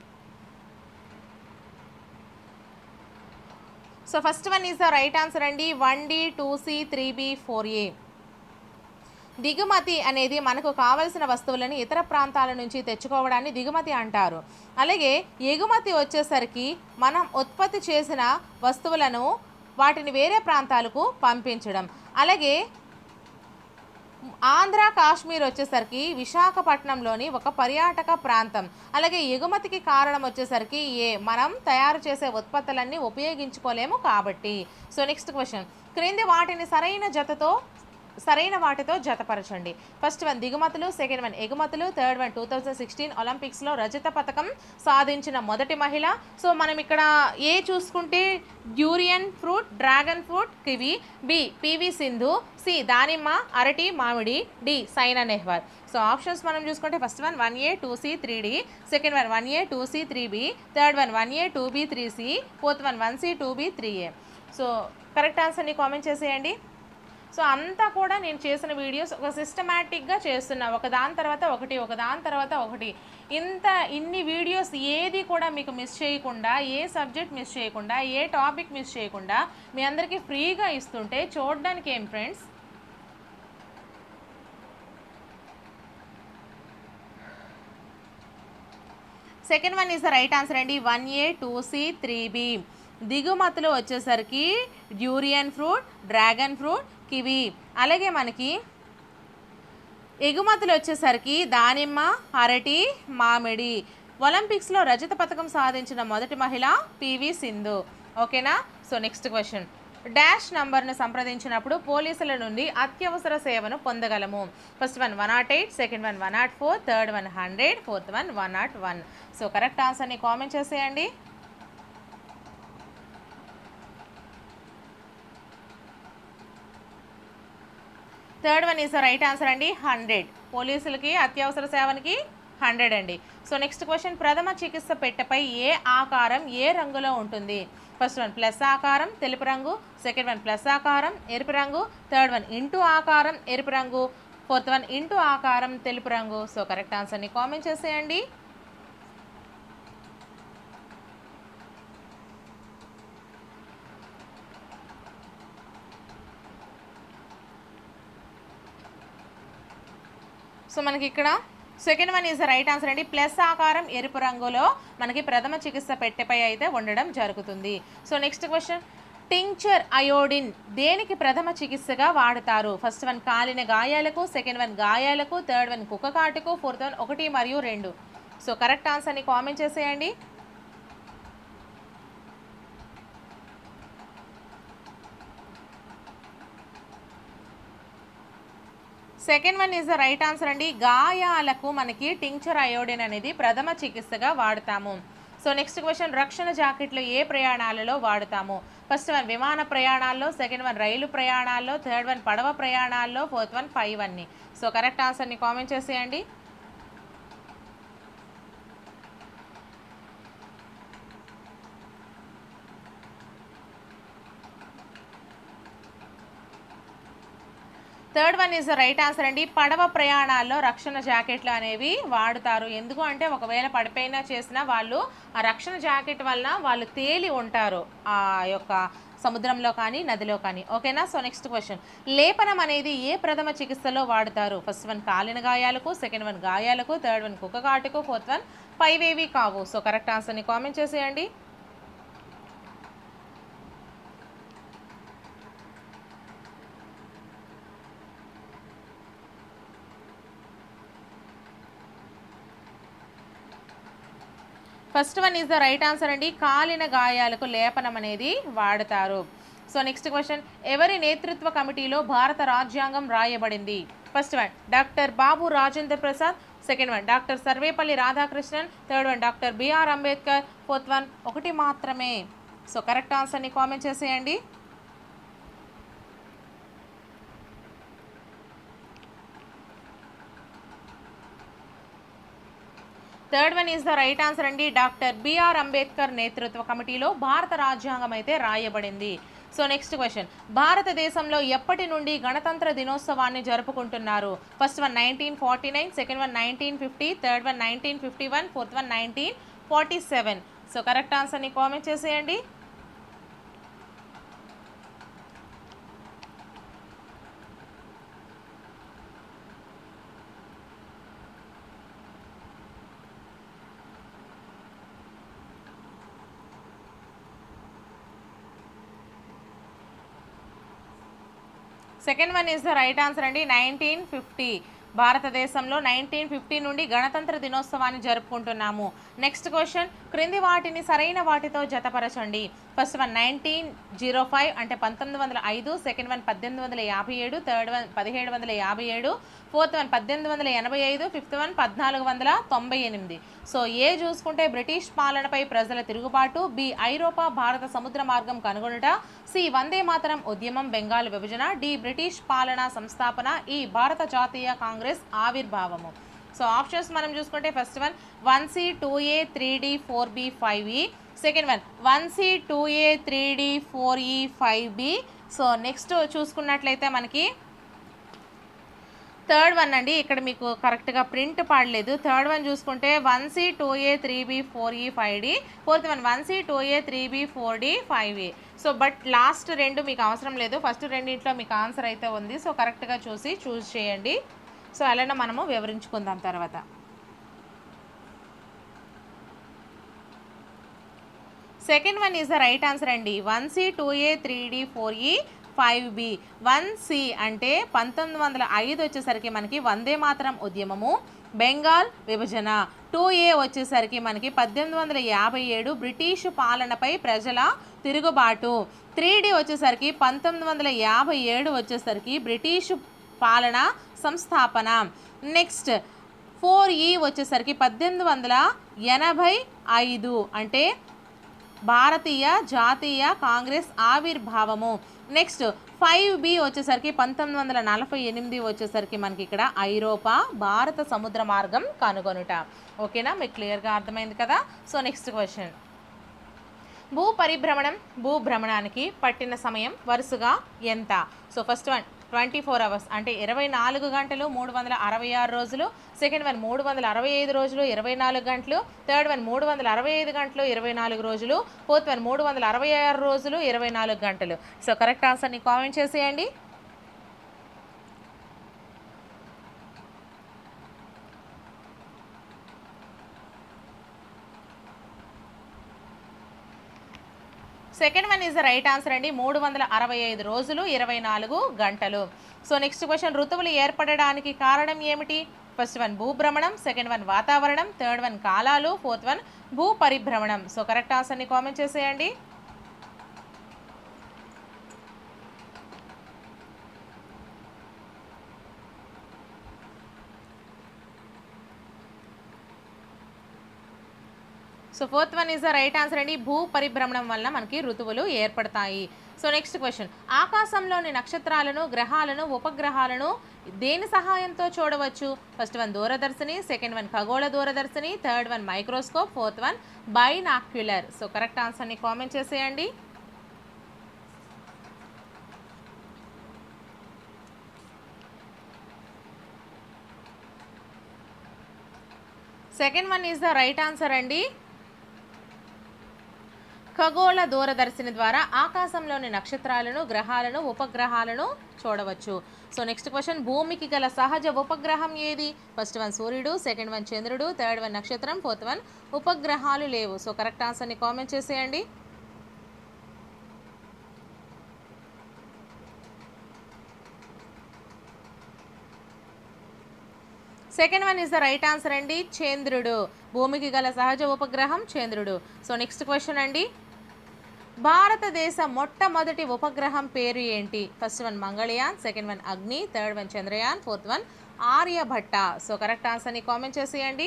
so first one is the right answer అండి one D two C three B four A దిగుమతి అనేది మనకు కావలసిన వస్తువులను ఇతర ప్రాంతాల నుంచి తెచ్చుకోవడాన్ని దిగుమతి అంటారు అలాగే ఎగుమతి వచ్చేసరికి మనం ఉత్పత్తి చేసిన వస్తువులను వాటిని వేరే ప్రాంతాలకు పంపించడం అలాగే ఆంధ్ర కాశ్మీర్ వచ్చేసరికి విశాఖపట్నంలోని ఒక పర్యాటక ప్రాంతం అలాగే ఎగుమతికి కారణం వచ్చేసరికి ఏ మనం తయారు చేసే ఉత్పత్తులన్నీ ఉపయోగించుకోలేము కాబట్టి సో నెక్స్ట్ క్వశ్చన్ క్రింది వాటిని సరైన జతతో సరైన వాటితో జతపరచండి ఫస్ట్ వన్ దిగుమతులు సెకండ్ వన్ ఎగుమతులు third one two thousand sixteen ఒలింపిక్స్లో రజత పథకం సాధించిన మొదటి మహిళ సో మనం ఇక్కడ ఏ చూసుకుంటే durian fruit dragon fruit kiwi B PV Sindhu C దానిమ్మ అరటి మామిడి D Saina Nehwal so options మనం చూసుకుంటే first one one A two C three D second one one A two C three B third one one A two B three C fourth one one C two B three A so correct ఆన్సర్ని కామెంట్ చేసేయండి సో అంతా కూడా నేను చేసిన వీడియోస్ ఒక సిస్టమేటిక్గా చేస్తున్నా ఒక దాని తర్వాత ఒకటి ఒక దాని తర్వాత ఒకటి ఇంత ఇన్ని వీడియోస్ ఏది కూడా మీకు మిస్ చేయకుండా ఏ సబ్జెక్ట్ మిస్ చేయకుండా ఏ టాపిక్ మిస్ చేయకుండా మీ అందరికీ ఫ్రీగా ఇస్తుంటే చూడడానికి ఏం friends second one is the right answer అండి one A two C three B దిగుమతులు వచ్చేసరికి durian fruit dragon fruit kiwi అలాగే మనకి ఎగుమతులు వచ్చేసరికి దానిమ్మ అరటి మామిడి ఒలింపిక్స్లో రజత పథకం సాధించిన మొదటి మహిళ పివి సింధు ఓకేనా సో నెక్స్ట్ క్వశ్చన్ డాష్ నంబర్ను సంప్రదించినప్పుడు పోలీసుల నుండి అత్యవసర సేవను పొందగలము first one one nought eight second one one nought four third one hundred fourth one one nought one so correct ఆన్సర్ని కామెంట్ చేసేయండి third one is the right answer అండి హండ్రెడ్ పోలీసులకి అత్యవసర సేవనికి హండ్రెడ్ అండి సో నెక్స్ట్ క్వశ్చన్ ప్రథమ చికిత్స పెట్టెపై ఏ ఆకారం ఏ రంగులో ఉంటుంది ఫస్ట్ వన్ ప్లస్ ఆకారం తెలుపు రంగు సెకండ్ వన్ ప్లస్ ఆకారం ఎరుపు రంగు థర్డ్ వన్ ఇంటూ ఆకారం ఎరుపు రంగు ఫోర్త్ వన్ ఇంటూ ఆకారం తెలుపు రంగు సో కరెక్ట్ ఆన్సర్ని కామెంట్ చేసేయండి సో మనకి ఇక్కడ second one is the right answer అండి ప్లస్ ఆకారం ఎరుపు రంగులో మనకి ప్రథమ చికిత్స పెట్టెపై అయితే ఉండడం జరుగుతుంది so next question tincture iodine దేనికి ప్రథమ చికిత్సగా వాడతారు ఫస్ట్ వన్ కాలిన గాయాలకు సెకండ్ వన్ గాయాలకు థర్డ్ వన్ కుక్క కాటుకు ఫోర్త్ వన్ ఒకటి మరియు రెండు సో కరెక్ట్ ఆన్సర్ని కామెంట్ చేసేయండి second one is the right answer అండి గాయాలకు మనకి టింక్చర్ అయోడిన్ అనేది ప్రథమ చికిత్సగా వాడతాము సో నెక్స్ట్ క్వశ్చన్ రక్షణ జాకెట్లు ఏ ప్రయాణాలలో వాడతాము ఫస్ట్ వన్ విమాన ప్రయాణాల్లో సెకండ్ వన్ రైలు ప్రయాణాల్లో థర్డ్ వన్ పడవ ప్రయాణాల్లో ఫోర్త్ వన్ ఫైవ్ అన్ని సో కరెక్ట్ ఆన్సర్ని కామెంట్ చేసేయండి third one is the right answer అండి పడవ ప్రయాణాల్లో రక్షణ జాకెట్లు అనేవి వాడుతారు ఎందుకు అంటే ఒకవేళ పడిపోయినా చేసినా వాళ్ళు ఆ రక్షణ జాకెట్ వలన వాళ్ళు తేలి ఉంటారు ఆ యొక్క సముద్రంలో కానీ నదిలో కానీ ఓకేనా సో నెక్స్ట్ క్వశ్చన్ లేపనం అనేది ఏ ప్రథమ చికిత్సలో వాడతారు ఫస్ట్ వన్ కాలిన గాయాలకు సెకండ్ వన్ గాయాలకు థర్డ్ వన్ కుక్క కాటుకు ఫోర్త్ వన్ పైవేవి కావు సో కరెక్ట్ ఆన్సర్ని కామెంట్ చేసేయండి first one is the right answer అండి కాలిన గాయాలకు లేపనం అనేది వాడతారు సో నెక్స్ట్ క్వశ్చన్ ఎవరి నేతృత్వ కమిటీలో భారత రాజ్యాంగం రాయబడింది first one doctor Babu Rajendra Prasad second one doctor Sarvepalli Radhakrishnan third one doctor B R Ambedkar fourth one ఒకటి మాత్రమే సో కరెక్ట్ ఆన్సర్ని కామెంట్ చేసేయండి third one is the right answer అండి డాక్టర్ బిఆర్ అంబేద్కర్ నేతృత్వ కమిటీలో భారత రాజ్యాంగం అయితే రాయబడింది సో నెక్స్ట్ క్వశ్చన్ భారతదేశంలో ఎప్పటి నుండి గణతంత్ర దినోత్సవాన్ని జరుపుకుంటున్నారు first one nineteen forty nine second one nineteen fifty third one nineteen fifty one fourth one nineteen forty seven so correct ఆన్సర్ని కామెంట్ చేసేయండి second one is the right answer అండి నైన్టీన్ ఫిఫ్టీ భారతదేశంలో నైన్టీన్ ఫిఫ్టీ నుండి గణతంత్ర దినోత్సవాన్ని జరుపుకుంటున్నాము నెక్స్ట్ క్వశ్చన్ క్రింది వాటిని సరైన వాటితో జతపరచండి first one nineteen zero five అంటే పంతొమ్మిది వందల ఐదు సెకండ్ వన్ పద్దెనిమిది వందల యాభై ఏడు థర్డ్ వన్ పదిహేడు వందల యాభై ఏడు ఫోర్త్ వన్ పద్దెనిమిది వందల ఎనభై ఐదు ఫిఫ్త్ వన్ పద్నాలుగు వందల తొంభై ఎనిమిది సో ఏ చూసుకుంటే బ్రిటిష్ పాలనపై ప్రజల తిరుగుబాటు బి ఐరోపా భారత సముద్ర మార్గం కనుగొనుట సి వందే మాతరం ఉద్యమం బెంగాల్ విభజన డి బ్రిటిష్ పాలన సంస్థాపన ఈ భారత జాతీయ కాంగ్రెస్ ఆవిర్భావము సో ఆప్షన్స్ మనం చూసుకుంటే first one one C two A three D four B five E second one one C two A three D four E five B so next చూసుకున్నట్లయితే మనకి థర్డ్ వన్ అండి ఇక్కడ మీకు కరెక్ట్గా ప్రింట్ పాడలేదు థర్డ్ వన్ చూసుకుంటే one C two A three B four E five D fourth one one C two A three B four D five A so but last రెండు మీకు అవసరం లేదు ఫస్ట్ రెండింటిలో మీకు ఆన్సర్ అయితే ఉంది సో కరెక్ట్గా చూసి చూస్ చేయండి సో అలానే మనము వివరించుకుందాం తర్వాత second one is the right answer అండి one C two A three D four E five B one C అంటే పంతొమ్మిది వందల ఐదు వచ్చేసరికి మనకి వందే మాతరం ఉద్యమము బెంగాల్ విభజన టూ ఏ వచ్చేసరికి మనకి పద్దెనిమిది వందల యాభై ఏడు బ్రిటిష్ పాలనపై ప్రజల తిరుగుబాటు త్రీ డి వచ్చేసరికి పంతొమ్మిది వందల యాభై ఏడు వచ్చేసరికి బ్రిటిష్ పాలన సంస్థాపన నెక్స్ట్ ఫోర్ ఈ వచ్చేసరికి పద్దెనిమిది వందల ఎనభై ఐదు అంటే భారతీయ జాతీయ కాంగ్రెస్ ఆవిర్భావము నెక్స్ట్ ఫైవ్ బి వచ్చేసరికి పంతొమ్మిది వందల నలభై ఎనిమిది వచ్చేసరికి మనకి ఇక్కడ ఐరోపా భారత సముద్ర మార్గం కనుగొనుట ఓకేనా మీకు క్లియర్గా అర్థమైంది కదా సో నెక్స్ట్ క్వశ్చన్ భూ పరిభ్రమణం భూభ్రమణానికి పట్టిన సమయం వరుసగా ఎంత so first one twenty four hours అంటే ఇరవై నాలుగు గంటలు మూడు వందల అరవై ఆరు రోజులు సెకండ్ వన్ మూడు వందల అరవై ఐదు రోజులు ఇరవై నాలుగు గంటలు థర్డ్ వన్ మూడు వందల అరవై ఐదు గంటలు ఇరవై నాలుగు రోజులు ఫోర్త్ వన్ మూడు వందల అరవై ఆరు రోజులు ఇరవై నాలుగు గంటలు సో కరెక్ట్ ఆన్సర్ని కామెంట్ చేసేయండి second one is the right answer అండి మూడు వందల అరవై ఐదు రోజులు ఇరవై నాలుగు గంటలు సో నెక్స్ట్ క్వశ్చన్ ఋతువులు ఏర్పడడానికి కారణం ఏమిటి ఫస్ట్ వన్ భూభ్రమణం సెకండ్ వన్ వాతావరణం థర్డ్ వన్ కాలాలు ఫోర్త్ వన్ భూ పరిభ్రమణం సో కరెక్ట్ ఆన్సర్ని కామెంట్ చేసేయండి so fourth one is the right answer అండి భూ పరిభ్రమణం వల్ల మనకి ఋతువులు ఏర్పడతాయి సో నెక్స్ట్ క్వశ్చన్ ఆకాశంలోని నక్షత్రాలను గ్రహాలను ఉపగ్రహాలను దేని సహాయంతో చూడవచ్చు ఫస్ట్ వన్ దూరదర్శిని సెకండ్ వన్ ఖగోళ దూరదర్శిని third one microscope fourth one binocular so correct ఆన్సర్ని కామెంట్ చేసేయండి second one is the right answer అండి ఖగోళ దూరదర్శిని ద్వారా ఆకాశంలోని నక్షత్రాలను గ్రహాలను ఉపగ్రహాలను చూడవచ్చు సో నెక్స్ట్ క్వశ్చన్ భూమికి గల సహజ ఉపగ్రహం ఏది ఫస్ట్ వన్ సూర్యుడు సెకండ్ వన్ చంద్రుడు థర్డ్ వన్ నక్షత్రం ఫోర్త్ వన్ ఉపగ్రహాలు లేవు సో కరెక్ట్ ఆన్సర్ని కామెంట్ చేసేయండి second one is the right answer అండి చంద్రుడు భూమికి గల సహజ ఉపగ్రహం చంద్రుడు సో నెక్స్ట్ క్వశ్చన్ అండి భారతదేశ మొట్టమొదటి ఉపగ్రహం పేరు ఏంటి first one Mangalyaan second one Agni third one Chandrayaan fourth one Aryabhata so correct ఆన్సర్ని కామెంట్ చేసేయండి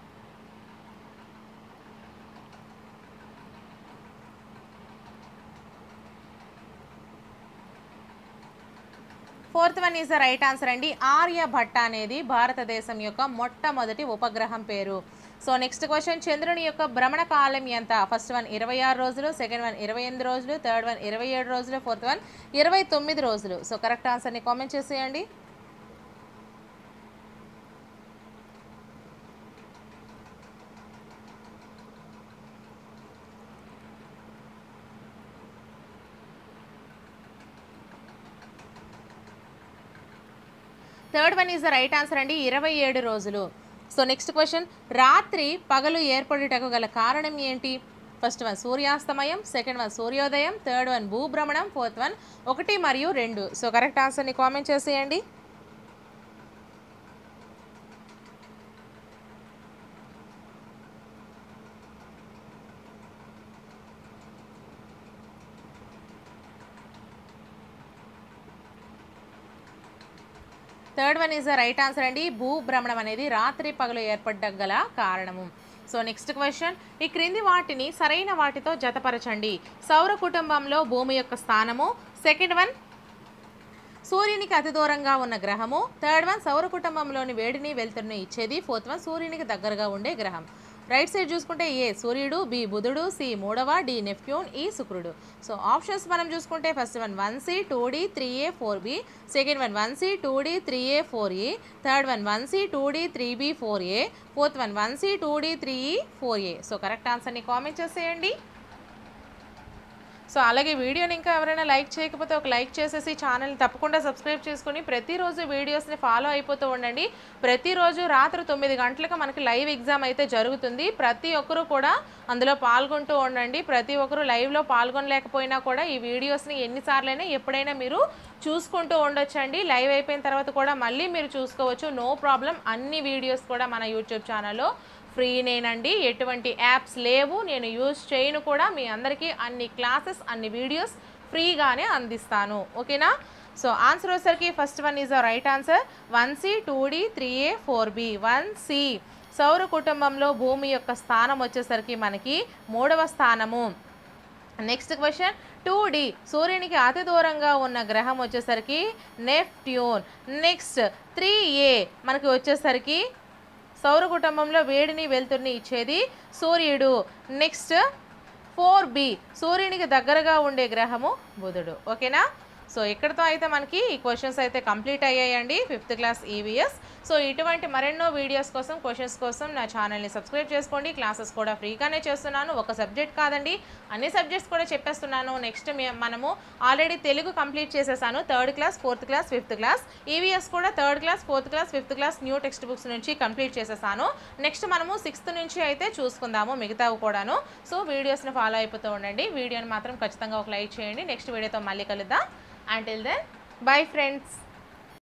fourth one is the right answer అండి ఆర్యభట్ట అనేది భారతదేశం యొక్క మొట్టమొదటి ఉపగ్రహం పేరు సో నెక్స్ట్ క్వశ్చన్ చంద్రుని యొక్క భ్రమణ కాలం ఎంత ఫస్ట్ వన్ ఇరవై ఆరు రోజులు సెకండ్ వన్ ఇరవై ఎనిమిది రోజులు థర్డ్ వన్ ఇరవై ఏడు రోజులు ఫోర్త్ వన్ ఇరవై తొమ్మిది రోజులు సో కరెక్ట్ ఆన్సర్ని కామెంట్ చేసేయండి third one is the right answer అండి ఇరవై ఏడు రోజులు సో నెక్స్ట్ క్వశ్చన్ రాత్రి పగలు ఏర్పడుటకు గల కారణం ఏంటి ఫస్ట్ వన్ సూర్యాస్తమయం సెకండ్ వన్ సూర్యోదయం థర్డ్ వన్ భూభ్రమణం ఫోర్త్ వన్ ఒకటి మరియు రెండు సో కరెక్ట్ ఆన్సర్ని కామెంట్ చేసేయండి third one is the right answer అండి భూభ్రమణం అనేది రాత్రి పగలు ఏర్పడ్డం గల కారణము సో నెక్స్ట్ క్వశ్చన్ ఈ క్రింది వాటిని సరైన వాటితో జతపరచండి సౌర కుటుంబంలో భూమి యొక్క స్థానము సెకండ్ వన్ సూర్యునికి అతి దూరంగా ఉన్న గ్రహము థర్డ్ వన్ సౌర కుటుంబంలోని వేడిని వెలుతురుని ఇచ్చేది ఫోర్త్ వన్ సూర్యునికి దగ్గరగా ఉండే గ్రహం రైట్ సైడ్ చూసుకుంటే ఏ సూర్యుడు బి బుధుడు సి మూడవ డి నెప్ట్యూన్ ఈ శుక్రుడు సో ఆప్షన్స్ మనం చూసుకుంటే first one one C two D three A four B second one one C two D three A four A third one one C two D three B four A fourth one one C two D three E four A so correct ఆన్సర్ని కామెంట్ చేసేయండి సో అలాగే వీడియోని ఇంకా ఎవరైనా లైక్ చేయకపోతే ఒక లైక్ చేసేసి ఛానల్ని తప్పకుండా సబ్స్క్రైబ్ చేసుకుని ప్రతిరోజు వీడియోస్ని ఫాలో అయిపోతూ ఉండండి ప్రతిరోజు రాత్రి తొమ్మిది గంటలకు మనకి లైవ్ ఎగ్జామ్ అయితే జరుగుతుంది ప్రతి ఒక్కరూ కూడా అందులో పాల్గొంటూ ఉండండి ప్రతి ఒక్కరూ లైవ్లో పాల్గొనలేకపోయినా కూడా ఈ వీడియోస్ని ఎన్నిసార్లైనా ఎప్పుడైనా మీరు చూసుకుంటూ ఉండొచ్చండి లైవ్ అయిపోయిన తర్వాత కూడా మళ్ళీ మీరు చూసుకోవచ్చు నో ప్రాబ్లం అన్ని వీడియోస్ కూడా మన యూట్యూబ్ ఛానల్లో ఫ్రీనేనండి ఎటువంటి యాప్స్ లేవు నేను యూజ్ చేయను కూడా మీ అందరికీ అన్ని క్లాసెస్ అన్ని వీడియోస్ ఫ్రీగానే అందిస్తాను ఓకేనా సో ఆన్సర్ వచ్చేసరికి first one is the right answer one C two D three A four B one C సౌర కుటుంబంలో భూమి యొక్క స్థానం వచ్చేసరికి మనకి మూడవ స్థానము నెక్స్ట్ క్వశ్చన్ టూ డి సూర్యునికి అతి దూరంగా ఉన్న గ్రహం వచ్చేసరికి నెప్ట్యూన్ నెక్స్ట్ త్రీ ఏ మనకి వచ్చేసరికి సౌర కుటుంబంలో వేడిని వెలుతురిని ఇచ్చేది సూర్యుడు నెక్స్ట్ ఫోర్ బి సూర్యునికి దగ్గరగా ఉండే గ్రహము బుధుడు ఓకేనా సో ఇక్కడితో అయితే మనకి ఈ క్వశ్చన్స్ అయితే కంప్లీట్ అయ్యాయండి ఫిఫ్త్ క్లాస్ ఈవీఎస్ సో ఇటువంటి మరెన్నో వీడియోస్ కోసం క్వశ్చన్స్ కోసం నా ఛానల్ని సబ్స్క్రైబ్ చేసుకోండి క్లాసెస్ కూడా ఫ్రీగానే చేస్తున్నాను ఒక సబ్జెక్ట్ కాదండి అన్ని సబ్జెక్ట్స్ కూడా చెప్పేస్తున్నాను నెక్స్ట్ మనము ఆల్రెడీ తెలుగు కంప్లీట్ చేసేసాను third class fourth class fifth class EVS కూడా third class fourth class fifth class new text books నుంచి కంప్లీట్ చేసేసాను నెక్స్ట్ మనము సిక్స్త్ నుంచి అయితే చూసుకుందాము మిగతావి కూడాను సో వీడియోస్ని ఫాలో అయిపోతూ ఉండండి వీడియోని మాత్రం ఖచ్చితంగా ఒక లైక్ చేయండి నెక్స్ట్ వీడియోతో మళ్ళీ కలుద్దాం అంటిల్ దెన్ బై ఫ్రెండ్స్